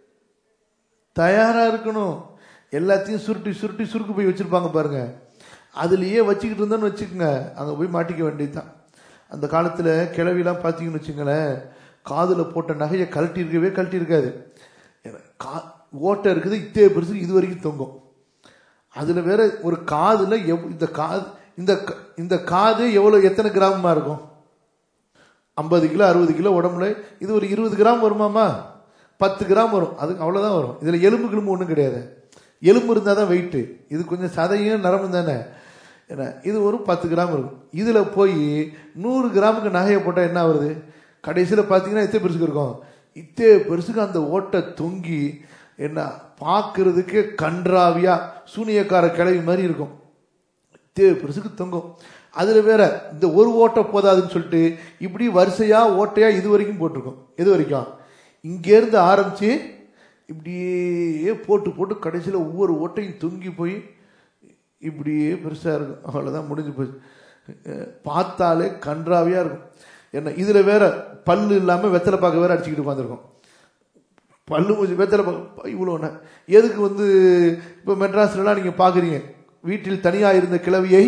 தயாரா இருக்கணும் எல்லாத்தையும் சுருட்டி சுருட்டி சுருக்கு போய் வச்சிருப்பாங்க பாருங்க அதுலேயே வச்சுக்கிட்டு இருந்தோன்னு வச்சுக்கோங்க அங்கே போய் மாட்டிக்க வேண்டியதுதான் அந்த காலத்தில் கிளவிலாம் பார்த்தீங்கன்னு வச்சுங்களேன் காதில் போட்ட நகையை கழட்டி இருக்கவே கழட்டி இருக்காது கா ஓட்டை இருக்குது இத்தே பெருசு இது வரைக்கும் தொங்கும் அதில் வேற ஒரு காதில் எவ் இந்த காது இந்த க- இந்த காது எவ்வளோ எத்தனை கிராமமா இருக்கும் ஐம்பது கிலோ அறுபது கிலோ உடம்புல இது ஒரு இருபது கிராம் வருமாமா பத்து கிராம் வரும் அதுக்கு அவ்வளோதான் வரும் இதில் எலும்பு கிளம்பு ஒன்றும் கிடையாது எலும்பு இருந்தால் தான் வெயிட்டு இது கொஞ்சம் சதையும் நரம்பு தானே என்ன இது ஒரு பத்து கிராம் இருக்கும் இதில் போய் நூறு கிராமுக்கு நகையை போட்டால் என்ன வருது கடைசியில் பார்த்தீங்கன்னா இத்தே பெருசுக்கு இருக்கும் இத்தே பெருசுக்கு அந்த ஓட்டை தொங்கி என்ன பார்க்கறதுக்கே கன்றாவியா சூனியக்கார கிளவி மாதிரி இருக்கும் தேவை பெருசுக்கு தொங்கும் அதில் வேற இந்த ஒரு ஓட்டை போதாதுன்னு சொல்லிட்டு இப்படி வரிசையா ஓட்டையா இது வரைக்கும் போட்டிருக்கோம் எது வரைக்கும் இங்கேருந்து ஆரம்பிச்சு இப்படியே போட்டு போட்டு கடைசியில் ஒவ்வொரு ஓட்டையும் தொங்கி போய் இப்படியே பெருசாக இருக்கும் அவ்வளோதான் முடிஞ்சு போச்சு அஹ் பார்த்தாலே கன்றாவியா இருக்கும் என்ன இதில் வேற பல்லு இல்லாமல் வெத்தலை பார்க்க வேற அடிச்சுக்கிட்டு உட்காந்துருக்கோம் பல்லு கொஞ்சம் வெத்தலை பார்க்க இவ்வளோ ந- எதுக்கு வந்து இப்போ மெட்ராஸ்லலாம் நீங்கள் பார்க்குறீங்க வீட்டில் தனியாக இருந்த கிழவியை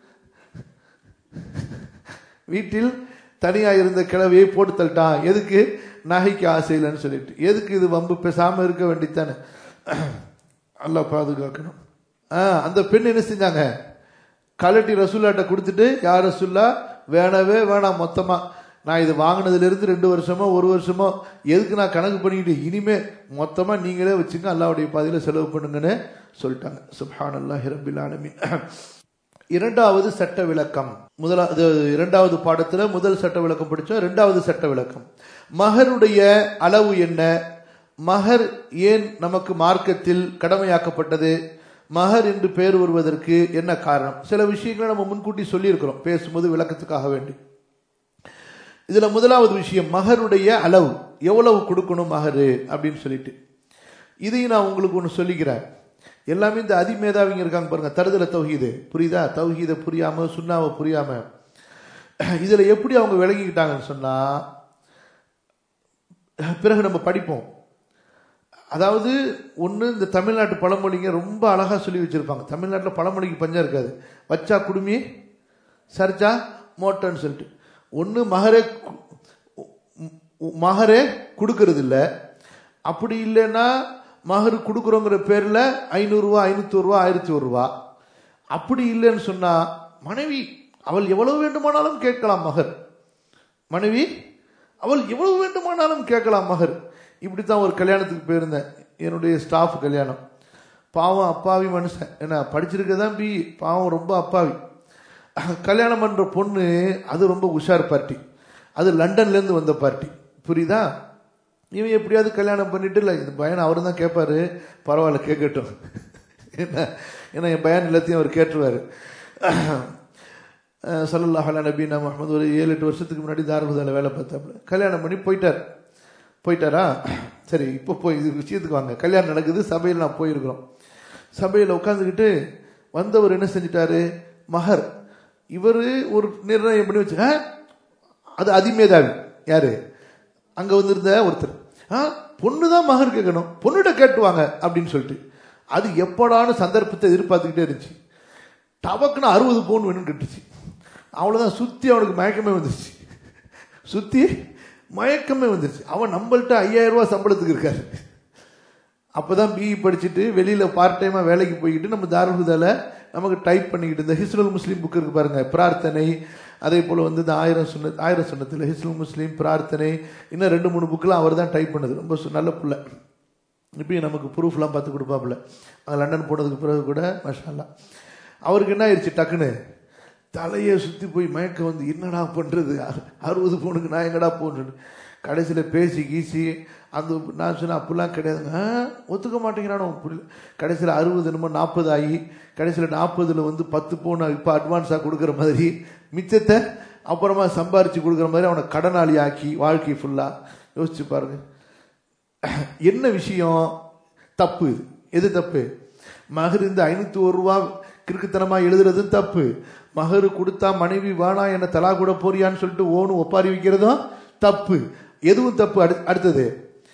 வீட்டில் தனியாக இருந்த கிழவியை போட்டு தள்ளிட்டான் எதுக்கு நகைக்கு ஆசை இல்லைன்னு சொல்லிட்டு எதுக்கு இது வம்பு பேசாமல் இருக்க வேண்டித்தானே அல்லாஹ் பாதுகாக்கணும் ஆ அந்த பெண் என்ன செஞ்சாங்க கலட்டி ரசூல்லாட்ட கொடுத்துட்டு யார் ரசூல்லா வேணவே வேணாம் மொத்தமா நான் இது வாங்கினதுல இருந்து ரெண்டு வருஷமோ ஒரு வருஷமோ எதுக்கு நான் கணக்கு பண்ணிக்கிட்டு இனிமே மொத்தமா நீங்களே வச்சுங்க அல்லாவுடைய பாதையில செலவு பண்ணுங்கன்னு சொல்லிட்டாங்க சுப்ஹான் அல்லாஹ் ரபில் ஆலமீன் இரண்டாவது சட்ட விளக்கம் முதலா இது இரண்டாவது பாடத்துல முதல் சட்ட விளக்கம் படிச்சோம் இரண்டாவது சட்ட விளக்கம் மகருடைய அளவு என்ன மகர் ஏன் நமக்கு மார்க்கத்தில் கடமையாக்கப்பட்டது மகர் என்று பெயர் வருவதற்கு என்ன காரணம் சில விஷயங்களை நம்ம முன்கூட்டி சொல்லியிருக்கிறோம் பேசும்போது விளக்கத்துக்காக வேண்டி இதுல முதலாவது விஷயம் மகருடைய அளவு எவ்வளவு கொடுக்கணும் மகரு அப்படின்னு சொல்லிட்டு இதையும் நான் உங்களுக்கு ஒன்று சொல்லிக்கிறேன் எல்லாமே இந்த அதிமேதாவிங்க இருக்காங்க பாருங்க தருதல தௌஹீது புரியுதா தௌஹீதை புரியாம சுண்ணாவை புரியாம இதுல எப்படி அவங்க விளங்கிக்கிட்டாங்கன்னு சொன்னா பிறகு நம்ம படிப்போம் அதாவது ஒன்று இந்த தமிழ்நாட்டு பழமொழிங்க ரொம்ப அழகாக சொல்லி வச்சுருப்பாங்க தமிழ்நாட்டில் பழமொழிக்கு பஞ்சம் இருக்காது வச்சா குடுமி சரிச்சா மோட்டன்னு சொல்லிட்டு ஒன்று மகரே கு- மகரே கொடுக்கறது இல்ல அப்படி இல்லைன்னா மகர் கொடுக்குறோங்கிற பேரில் ஐநூறுரூவா ஐநூற்றோருவா ஆயிரத்தி ஒரு ரூபா அப்படி இல்லைன்னு சொன்னால் மனைவி அவள் எவ்வளவு வேண்டுமானாலும் கேட்கலாம் மகர் மனைவி அவள் எவ்வளவு வேண்டுமானாலும் கேட்கலாம் மகர் இப்படித்தான் ஒரு கல்யாணத்துக்கு போயிருந்தேன் என்னுடைய ஸ்டாஃப் கல்யாணம் பாவம் அப்பாவி மனுஷன் என்ன படிச்சிருக்கதான் பி பாவம் ரொம்ப அப்பாவி கல்யாணம் பண்ற பொண்ணு அது ரொம்ப உஷார் பார்ட்டி அது லண்டன்ல இருந்து வந்த பார்ட்டி புரியுதா இவன் எப்படியாவது கல்யாணம் பண்ணிட்டு இல்லை இந்த பையன் அவரு தான் கேட்பாரு பரவாயில்ல கேட்கட்டும் என்ன ஏன்னா என் பையன் எல்லாத்தையும் அவர் கேட்டுருவாரு சல்லல்லாஹ் அலா நபீனா முகமது ஒரு ஏழு எட்டு வருஷத்துக்கு முன்னாடி தாரகுதால வேலை பார்த்தாப்புல கல்யாணம் பண்ணி போயிட்டார் போயிட்டாரா சரி இப்போ போய் இது விஷயத்துக்கு வாங்க கல்யாணம் நடக்குது சபையில் நான் போயிருக்கிறோம் சபையில் உட்காந்துக்கிட்டு வந்தவர் என்ன செஞ்சிட்டாரு மகர் இவர் ஒரு நிர்ணயம் பண்ணி வச்சு "ஆ, அது அதிமேதாவி யாரு அங்க வந்திருந்த ஒருத்தர் ஆ பொண்ணு தான் மகர் கேட்கணும் பொண்ணுகிட்ட கேட்டுவாங்க அப்படின்னு சொல்லிட்டு அது எப்படான சந்தர்ப்பத்தை எதிர்பார்த்துக்கிட்டே இருந்துச்சு டபக்குன்னு அறுபது பவுன் வேணும்னு கட்டுச்சு அவ்வளோதான் சுற்றி அவனுக்கு மயக்கமே வந்துருச்சு சுற்றி மயக்கமே வந்துருச்சு அவன் நம்மள்ட்ட ஐயாயிரம் ரூபாய் சம்பளத்துக்கு இருக்காரு அப்பதான் பிஇ படிச்சுட்டு வெளியில பார்ட் டைமா வேலைக்கு போய்கிட்டு நம்ம தாருகுதால நமக்கு டைப் பண்ணிக்கிட்டு இந்த ஹிஸ்னுல் முஸ்லீம் புக் இருக்கு பாருங்க பிரார்த்தனை அதே போல வந்து இந்த ஆயிரம் சொன்ன ஆயிரம் சொன்னத்தில் ஹிஸ்னுல் முஸ்லீம் பிரார்த்தனை இன்னும் ரெண்டு மூணு புக்கெலாம் அவர் தான் டைப் பண்ணது ரொம்ப சு- நல்ல புள்ள இப்பயும் நமக்கு ப்ரூஃப்லாம் பார்த்து கொடுப்பாப்புல அங்கே லண்டன் போனதுக்கு பிறகு கூட மஷாலா அவருக்கு என்ன ஆயிடுச்சு டக்குன்னு தலையை சுற்றி போய் மயக்கம் வந்து என்னடா பண்ணுறது அறுபது பவுனுக்கு நான் எங்கடா போகணுன்னு கடைசியில் பேசி கீசி அந்த நான் சொன்னேன் அப்படிலாம் கிடையாதுங்க "ஆ, ஒத்துக்க மாட்டேங்கிறானோ புரியல கடைசியில் அறுபது என்னமோ நாற்பது ஆகி கடைசியில் நாற்பதுல வந்து பத்து பவுன் இப்போ அட்வான்ஸாக கொடுக்குற மாதிரி மிச்சத்தை அப்புறமா சம்பாரிச்சு கொடுக்குற மாதிரி அவனை கடனாளி ஆக்கி வாழ்க்கை ஃபுல்லாக யோசிச்சு பாருங்க என்ன விஷயம் தப்பு இது எது தப்பு மகர் இந்த ஐநூத்தி ஒரு ரூபா கிறுக்குத்தனமா எழுதுறதும் தப்பு மகரு கொடுத்தா மனைவி வேணா என்ன தலா கூட போறியான்னு சொல்லிட்டு ஓனு ஒப்பாரி வைக்கிறதும் தப்பு எதுவும் தப்பு அடு- அடுத்தது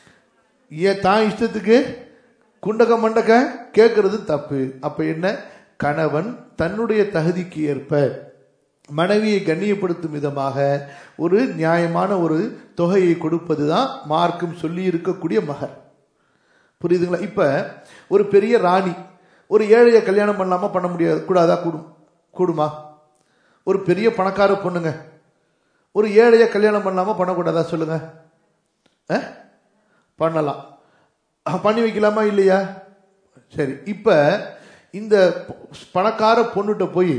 ஏன் தான் இஷ்டத்துக்கு குண்டக்க மண்டக்க கேட்கறது தப்பு அப்ப என்ன கணவன் தன்னுடைய தகுதிக்கு ஏற்ப மனைவியை கண்ணியப்படுத்தும் விதமாக ஒரு நியாயமான ஒரு தொகையை கொடுப்பது தான் மார்க்கம் சொல்லி இருக்கக்கூடிய மகர் புரியுதுங்களா இப்ப ஒரு பெரிய ராணி ஒரு ஏழையை கல்யாணம் பண்ணலாமா பண்ண முடியாது கூடாதா கூடும் கூடுமா ஒரு பெரிய பணக்கார பொண்ணுங்க ஒரு ஏழையை கல்யாணம் பண்ணலாமா பண்ணக்கூடாதா சொல்லுங்க அஹ்? பண்ணலாம் அஹ், பண்ணி வைக்கலாமா இல்லையா சரி இப்ப இந்த பணக்கார பொண்ணுகிட்ட போய்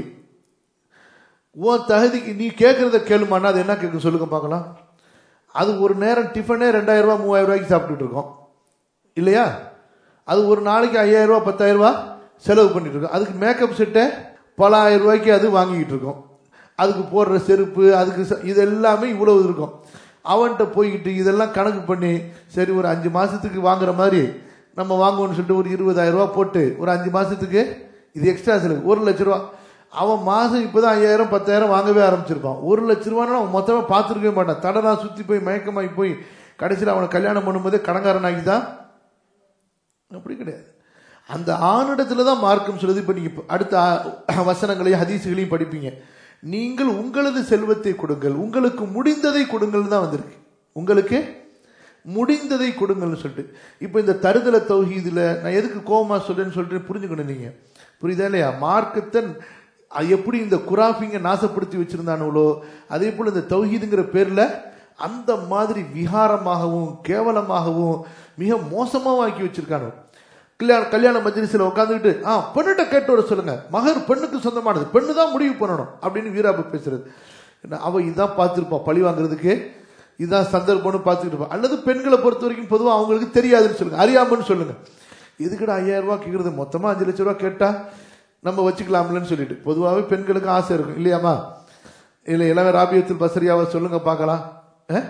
உன் தகுதிக்கு நீ கேட்கறத கேளுமான்னா அது என்ன கேட்க சொல்லுங்க பார்க்கலாம் அது ஒரு நேரம் டிஃபனே ரெண்டாயிரம் ரூபாய் மூவாயிரம் ரூபாய்க்கு சாப்பிட்டுட்டு இருக்கோம் இல்லையா அது ஒரு நாளைக்கு ஐயாயிரம் ரூபாய் பத்தாயிரம் ரூபாய் செலவு பண்ணிட்டு இருக்கோம் அதுக்கு மேக்கப் செட்டை பல ஆயிரம் ரூபாய்க்கு அது வாங்கிக்கிட்டு இருக்கோம் அதுக்கு போடுற செருப்பு அதுக்கு ச- இது எல்லாமே இவ்வளவு இருக்கும் அவன்கிட்ட போய்கிட்டு இதெல்லாம் கணக்கு பண்ணி சரி ஒரு அஞ்சு மாசத்துக்கு வாங்குற மாதிரி நம்ம வாங்குவோம்னு சொல்லிட்டு ஒரு இருபதாயிரம் ரூபாய் போட்டு ஒரு அஞ்சு மாசத்துக்கு இது எக்ஸ்ட்ரா செலவு ஒரு லட்ச ரூபா அவன் மாசம் இப்பதான் ஐயாயிரம் பத்தாயிரம் வாங்கவே ஆரம்பிச்சிருப்பான் ஒரு லட்ச ரூபான்னு அவன் மொத்தமா பார்த்துருக்கவே மாட்டான் தடனா சுத்தி போய் மயக்கமாகி போய் கடைசியில் அவனை கல்யாணம் பண்ணும்போதே கடங்காரனாகி தான் அப்படி கிடையாது அந்த ஆணிடத்துல தான் மார்க்கம் சொல்லுது இப்ப நீங்க இப்ப அடுத்த ஆ- வசனங்களையும் ஹதீசுகளையும் படிப்பீங்க நீங்கள் உங்களது செல்வத்தை கொடுங்கள் உங்களுக்கு முடிந்ததை கொடுங்கள் தான் வந்திருக்கு உங்களுக்கு முடிந்ததை கொடுங்கள்னு சொல்லிட்டு இப்போ இந்த தருதல தௌஹீதுல நான் எதுக்கு கோவமா சொல்றேன்னு சொல்லிட்டு புரிஞ்சுக்கணும் நீங்க புரியுதா இல்லையா மார்க்கத்தன் அ- எப்படி இந்த குராஃபிங்க நாசப்படுத்தி வச்சிருந்தானுங்களோ அதே போல இந்த தௌஹீதுங்கிற பேர்ல அந்த மாதிரி விகாரமாகவும் கேவலமாகவும் மிக மோசமாவும் ஆக்கி வச்சிருக்கானு கல்யாண கல்யாண மஜ்லிஸ்ல உட்காந்துக்கிட்டு ஆ பெண்ணிட்ட கேட்டு வர சொல்லுங்க மகர் பெண்ணுக்கு சொந்தமானது பெண்ணு தான் முடிவு பண்ணணும் அப்படின்னு வீராப்பு பேசுறது என்ன, அவ இதான் பார்த்திருப்பான் பழி வாங்குறதுக்கு இதான் சந்தர்ப்பம்னு பார்த்துக்கிட்டு இருப்பான் அல்லது பெண்களை பொறுத்த வரைக்கும் பொதுவாக அவங்களுக்கு தெரியாதுன்னு சொல்லுங்க அறியாமன்னு சொல்லுங்க எதுக்குடா ஐயாயிரம் ரூபாய் கேட்கறது மொத்தமா அஞ்சு லட்ச ரூபாய் கேட்டா நம்ம வச்சுக்கலாம்லன்னு சொல்லிட்டு பொதுவாகவே பெண்களுக்கு ஆசை இருக்கும் இல்லையாமா இல்லை இளவ ராபியத்தில் பசரியாவை சொல்லுங்க பார்க்கலாம் அஹ்?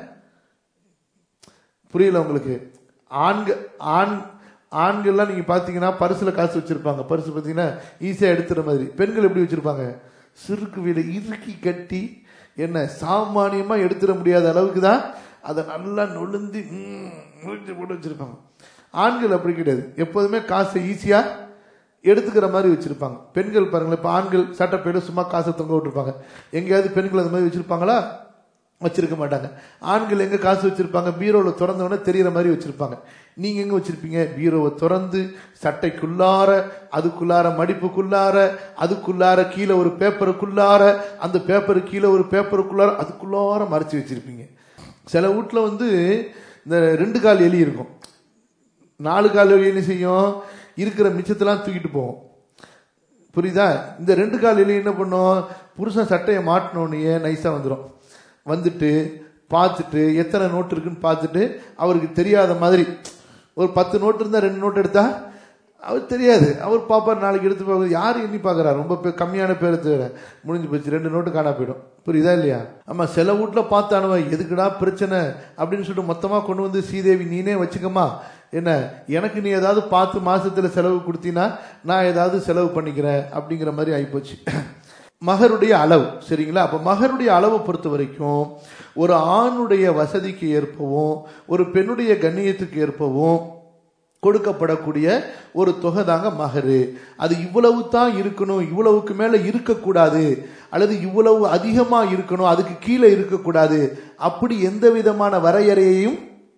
புரியல உங்களுக்கு ஆண்கள் ஆண் ஆண்கள்லாம் நீங்க பாத்தீங்கன்னா பரிசுல காசு வச்சிருப்பாங்க பரிசு பாத்தீங்கன்னா ஈஸியா எடுத்துற மாதிரி பெண்கள் எப்படி வச்சிருப்பாங்க சிறுக்கு வீடு இறுக்கி கட்டி என்ன சாமானியமா எடுத்துட முடியாத அளவுக்கு தான் அதை நல்லா நொழுந்தி ம், நொழுந்தி போட்டு வச்சிருப்பாங்க ஆண்கள் அப்படி கிடையாது எப்போதுமே காசை ஈஸியா எடுத்துக்கிற மாதிரி வச்சிருப்பாங்க பெண்கள் பாருங்களேன் இப்ப ஆண்கள் சட்டப்பேடு சும்மா காசை தொங்க விட்டுருப்பாங்க எங்கேயாவது பெண்கள் அந்த மாதிரி வச்சிருப்பாங்களா வச்சிருக்க மாட்டாங்க ஆண்கள் எங்க காசு வச்சிருப்பாங்க பீரோவில் திறந்த உடனே தெரியற மாதிரி வச்சிருப்பாங்க நீங்க எங்க வச்சிருப்பீங்க பீரோவை திறந்து சட்டைக்குள்ளார அதுக்குள்ளார மடிப்புக்குள்ளார அதுக்குள்ளார கீழே ஒரு பேப்பருக்குள்ளார அந்த பேப்பரு கீழே ஒரு பேப்பருக்குள்ளார அதுக்குள்ளார மறைச்சு வச்சிருப்பீங்க சில வீட்டுல வந்து இந்த ரெண்டு கால் எலி இருக்கும் நாலு கால் எலி என்ன செய்யும் இருக்கிற மிச்சத்தெல்லாம் தூக்கிட்டு போகும் புரியுதா இந்த ரெண்டு கால் எலி என்ன பண்ணும் புருஷன் சட்டையை மாட்டினோடனே நைஸா வந்துடும் வந்துட்டு பார்த்துட்டு எத்தனை நோட்டு இருக்குன்னு பார்த்துட்டு அவருக்கு தெரியாத மாதிரி ஒரு பத்து நோட்டு இருந்தா ரெண்டு நோட்டு எடுத்தா அவர் தெரியாது அவர் பாப்பார் நாளைக்கு எடுத்து பார்க்க யார் எண்ணி பார்க்கறாரு ரொம்ப பே- கம்மியான பேரை தவிர முடிஞ்சு போச்சு ரெண்டு நோட்டு காணா போயிடும் புரியுதா இல்லையா ஆமா சில வீட்டுல பார்த்தானுவ எதுக்குடா பிரச்சனை அப்படின்னு சொல்லிட்டு மொத்தமா கொண்டு வந்து ஸ்ரீதேவி நீனே வச்சுக்கமா என்ன எனக்கு நீ ஏதாவது பார்த்து மாசத்துல செலவு கொடுத்தீன்னா நான் ஏதாவது செலவு பண்ணிக்கிறேன் அப்படிங்கிற மாதிரி ஆயிப்போச்சு மகருடைய அளவு சரிங்களா அப்ப மகருடைய அளவை பொறுத்த வரைக்கும் ஒரு ஆணுடைய வசதிக்கு ஏற்பவும் ஒரு பெண்ணுடைய கண்ணியத்துக்கு ஏற்பவும் கொடுக்கப்படக்கூடிய ஒரு தொகை தாங்க மகரு அது இவ்வளவு தான் இருக்கணும் இவ்வளவுக்கு மேல இருக்கக்கூடாது அல்லது இவ்வளவு அதிகமா இருக்கணும் அதுக்கு கீழே இருக்கக்கூடாது அப்படி எந்த விதமான வரையறையையும்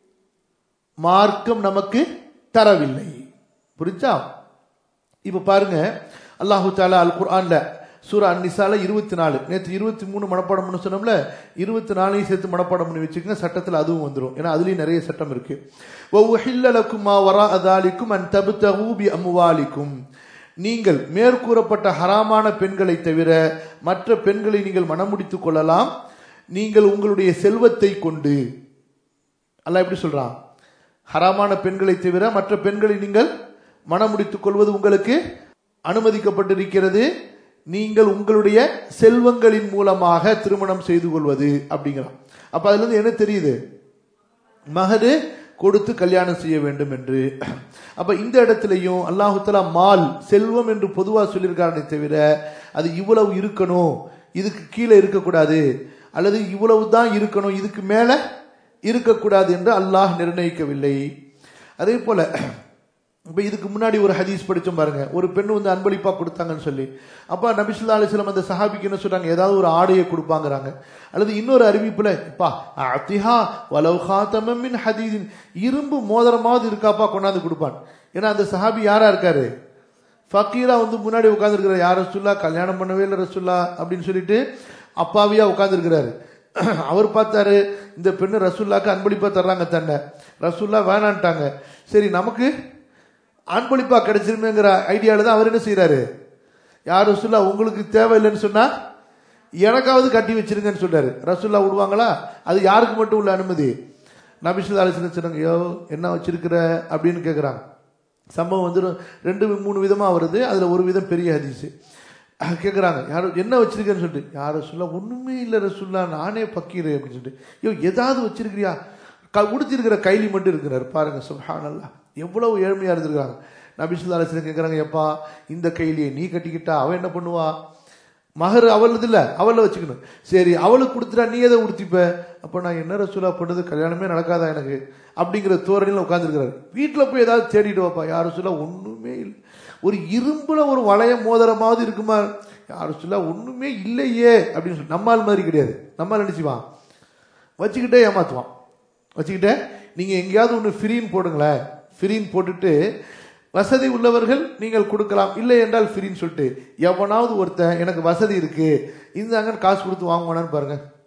மார்க்கம் நமக்கு தரவில்லை புரிஞ்சா இப்ப பாருங்க அல்லாஹு தாலா அல் குர்ஆன்ல சூரா அந்நிசால இருபத்தி நாலு நேற்று இருபத்தி மூணு மனப்பாடம் பண்ண சொன்னோம்ல இருபத்தி நாலையும் சேர்த்து மனப்பாடம் பண்ணி வச்சுக்கோங்க சட்டத்தில் அதுவும் வந்துடும் ஏன்னா அதுலயும் நிறைய சட்டம் இருக்கு وَأُحِلَّ لَكُمْ مَا وَرَاءَ ذَلِكُمْ أَن تَبْتَغُوا بِأَمْوَالِكُمْ நீங்கள் மேற்கூறப்பட்ட ஹராமான பெண்களை தவிர மற்ற பெண்களை நீங்கள் மனமுடித்துக் கொள்ளலாம் நீங்கள் உங்களுடைய செல்வத்தை கொண்டு அல்லாஹ் எப்படி சொல்றான் ஹராமான பெண்களை தவிர மற்ற பெண்களை நீங்கள் மனமுடித்துக் கொள்வது உங்களுக்கு அனுமதிக்கப்பட்டிருக்கிறது நீங்கள் உங்களுடைய செல்வங்களின் மூலமாக திருமணம் செய்து கொள்வது அப்படிங்கிறான் அப்ப அதுல இருந்து என்ன தெரியுது மகரு கொடுத்து கல்யாணம் செய்ய வேண்டும் என்று அப்ப இந்த இடத்துலயும் அல்லாஹு தஆலா மால் செல்வம் என்று பொதுவா சொல்லியிருக்காரனே தவிர அது இவ்வளவு இருக்கணும் இதுக்கு கீழே இருக்கக்கூடாது அல்லது இவ்வளவு தான் இருக்கணும் இதுக்கு மேல இருக்கக்கூடாது என்று அல்லாஹ் நிர்ணயிக்கவில்லை அதே போல இப்போ இதுக்கு முன்னாடி ஒரு ஹதீஸ் படிச்சோம் பாருங்க ஒரு பெண் வந்து அன்பளிப்பா கொடுத்தாங்கன்னு சொல்லி அப்ப நபிசுல்லா அலிஸ்லாம் அந்த சஹாபிக்கு என்ன சொல்றாங்க ஏதாவது ஒரு ஆடையை கொடுப்பாங்கறாங்க அல்லது இன்னொரு அறிவிப்புல இப்பா அத்திஹா வலவ் ஹாத்தமம் மின் ஹதீதின் இரும்பு மோதிரமாவது இருக்காப்பா கொண்டாந்து கொடுப்பான் ஏன்னா அந்த சஹாபி யாரா இருக்காரு ஃபக்கீரா வந்து முன்னாடி உட்காந்துருக்கிறார் யார் ரசுல்லா கல்யாணம் பண்ணவே இல்லை ரசுல்லா அப்படின்னு சொல்லிட்டு அப்பாவியா உட்காந்துருக்கிறாரு அவர் பார்த்தாரு இந்த பெண்ணு ரசுல்லாக்கு அன்பளிப்பா தர்றாங்க தன்னை ரசுல்லா வேணான்ட்டாங்க சரி நமக்கு அன்பளிப்பா கிடைச்சிருமேங்கிற ஐடியால தான் அவர் என்ன செய்யறாரு யார் ரசுல்லா உங்களுக்கு தேவையில்லைன்னு சொன்னா எனக்காவது கட்டி வச்சிருங்கன்னு சொல்றாரு ரசுல்லா விடுவாங்களா அது யாருக்கு மட்டும் உள்ள அனுமதி நபிசுல்லா அலிஸ்லாம் சொன்னாங்க யோ என்ன வச்சிருக்கிற அப்படின்னு கேட்குறாங்க சம்பவம் வந்து ரெண்டு மூணு விதமா வருது அதுல ஒரு விதம் பெரிய ஹதீஸ் கேட்குறாங்க யாரும் என்ன வச்சிருக்கேன்னு சொல்லிட்டு யார் ரசுல்லா ஒண்ணுமே இல்லை ரசுல்லா நானே பக்கீரு அப்படின்னு சொல்லிட்டு ஐயோ ஏதாவது வச்சிருக்கிறியா க உடுத்திருக்கிற கைலி மட்டும் இருக்கிறார் பாருங்க சுஹானல்லா எவ்வளவு ஏழ்மையா இருந்திருக்காங்க நபிசுல்லா அலிஸ்லாம் கேட்குறாங்க எப்பா இந்த கைலியை நீ கட்டிக்கிட்டா அவன் என்ன பண்ணுவா மகர் அவளது இல்ல அவள வச்சுக்கணும் சரி அவளுக்கு கொடுத்துட்டா நீ எதை உடுத்திப்ப அப்ப நான் என்ன ரசூலா பண்ணது கல்யாணமே நடக்காதா எனக்கு அப்படிங்கிற தோரணியில் உட்காந்துருக்கிறாரு வீட்டில் போய் ஏதாவது தேடிட்டு வாப்பா யாரும் சொல்ல ஒண்ணுமே இல்லை ஒரு இரும்புல ஒரு வளைய மோதிரமாவது இருக்குமா யாரும் சொல்ல ஒண்ணுமே இல்லையே அப்படின்னு சொல்லி நம்மால் மாதிரி கிடையாது நம்மால் நினைச்சுவான் வச்சுக்கிட்டே ஏமாத்துவான் வச்சுக்கிட்டே நீங்க எங்கேயாவது ஒன்று ஃப்ரீன்னு போடுங்களேன் ஃப்ரீன்னு போட்டுட்டு வசதி உள்ளவர்கள் நீங்கள் கொடுக்கலாம் இல்லை என்றால் ஃப்ரீன்னு சொல்லிட்டு எவனாவது ஒருத்தன் எனக்கு வசதி இருக்கு இந்த அங்கே காசு கொடுத்து வாங்குவானான்னு பாருங்க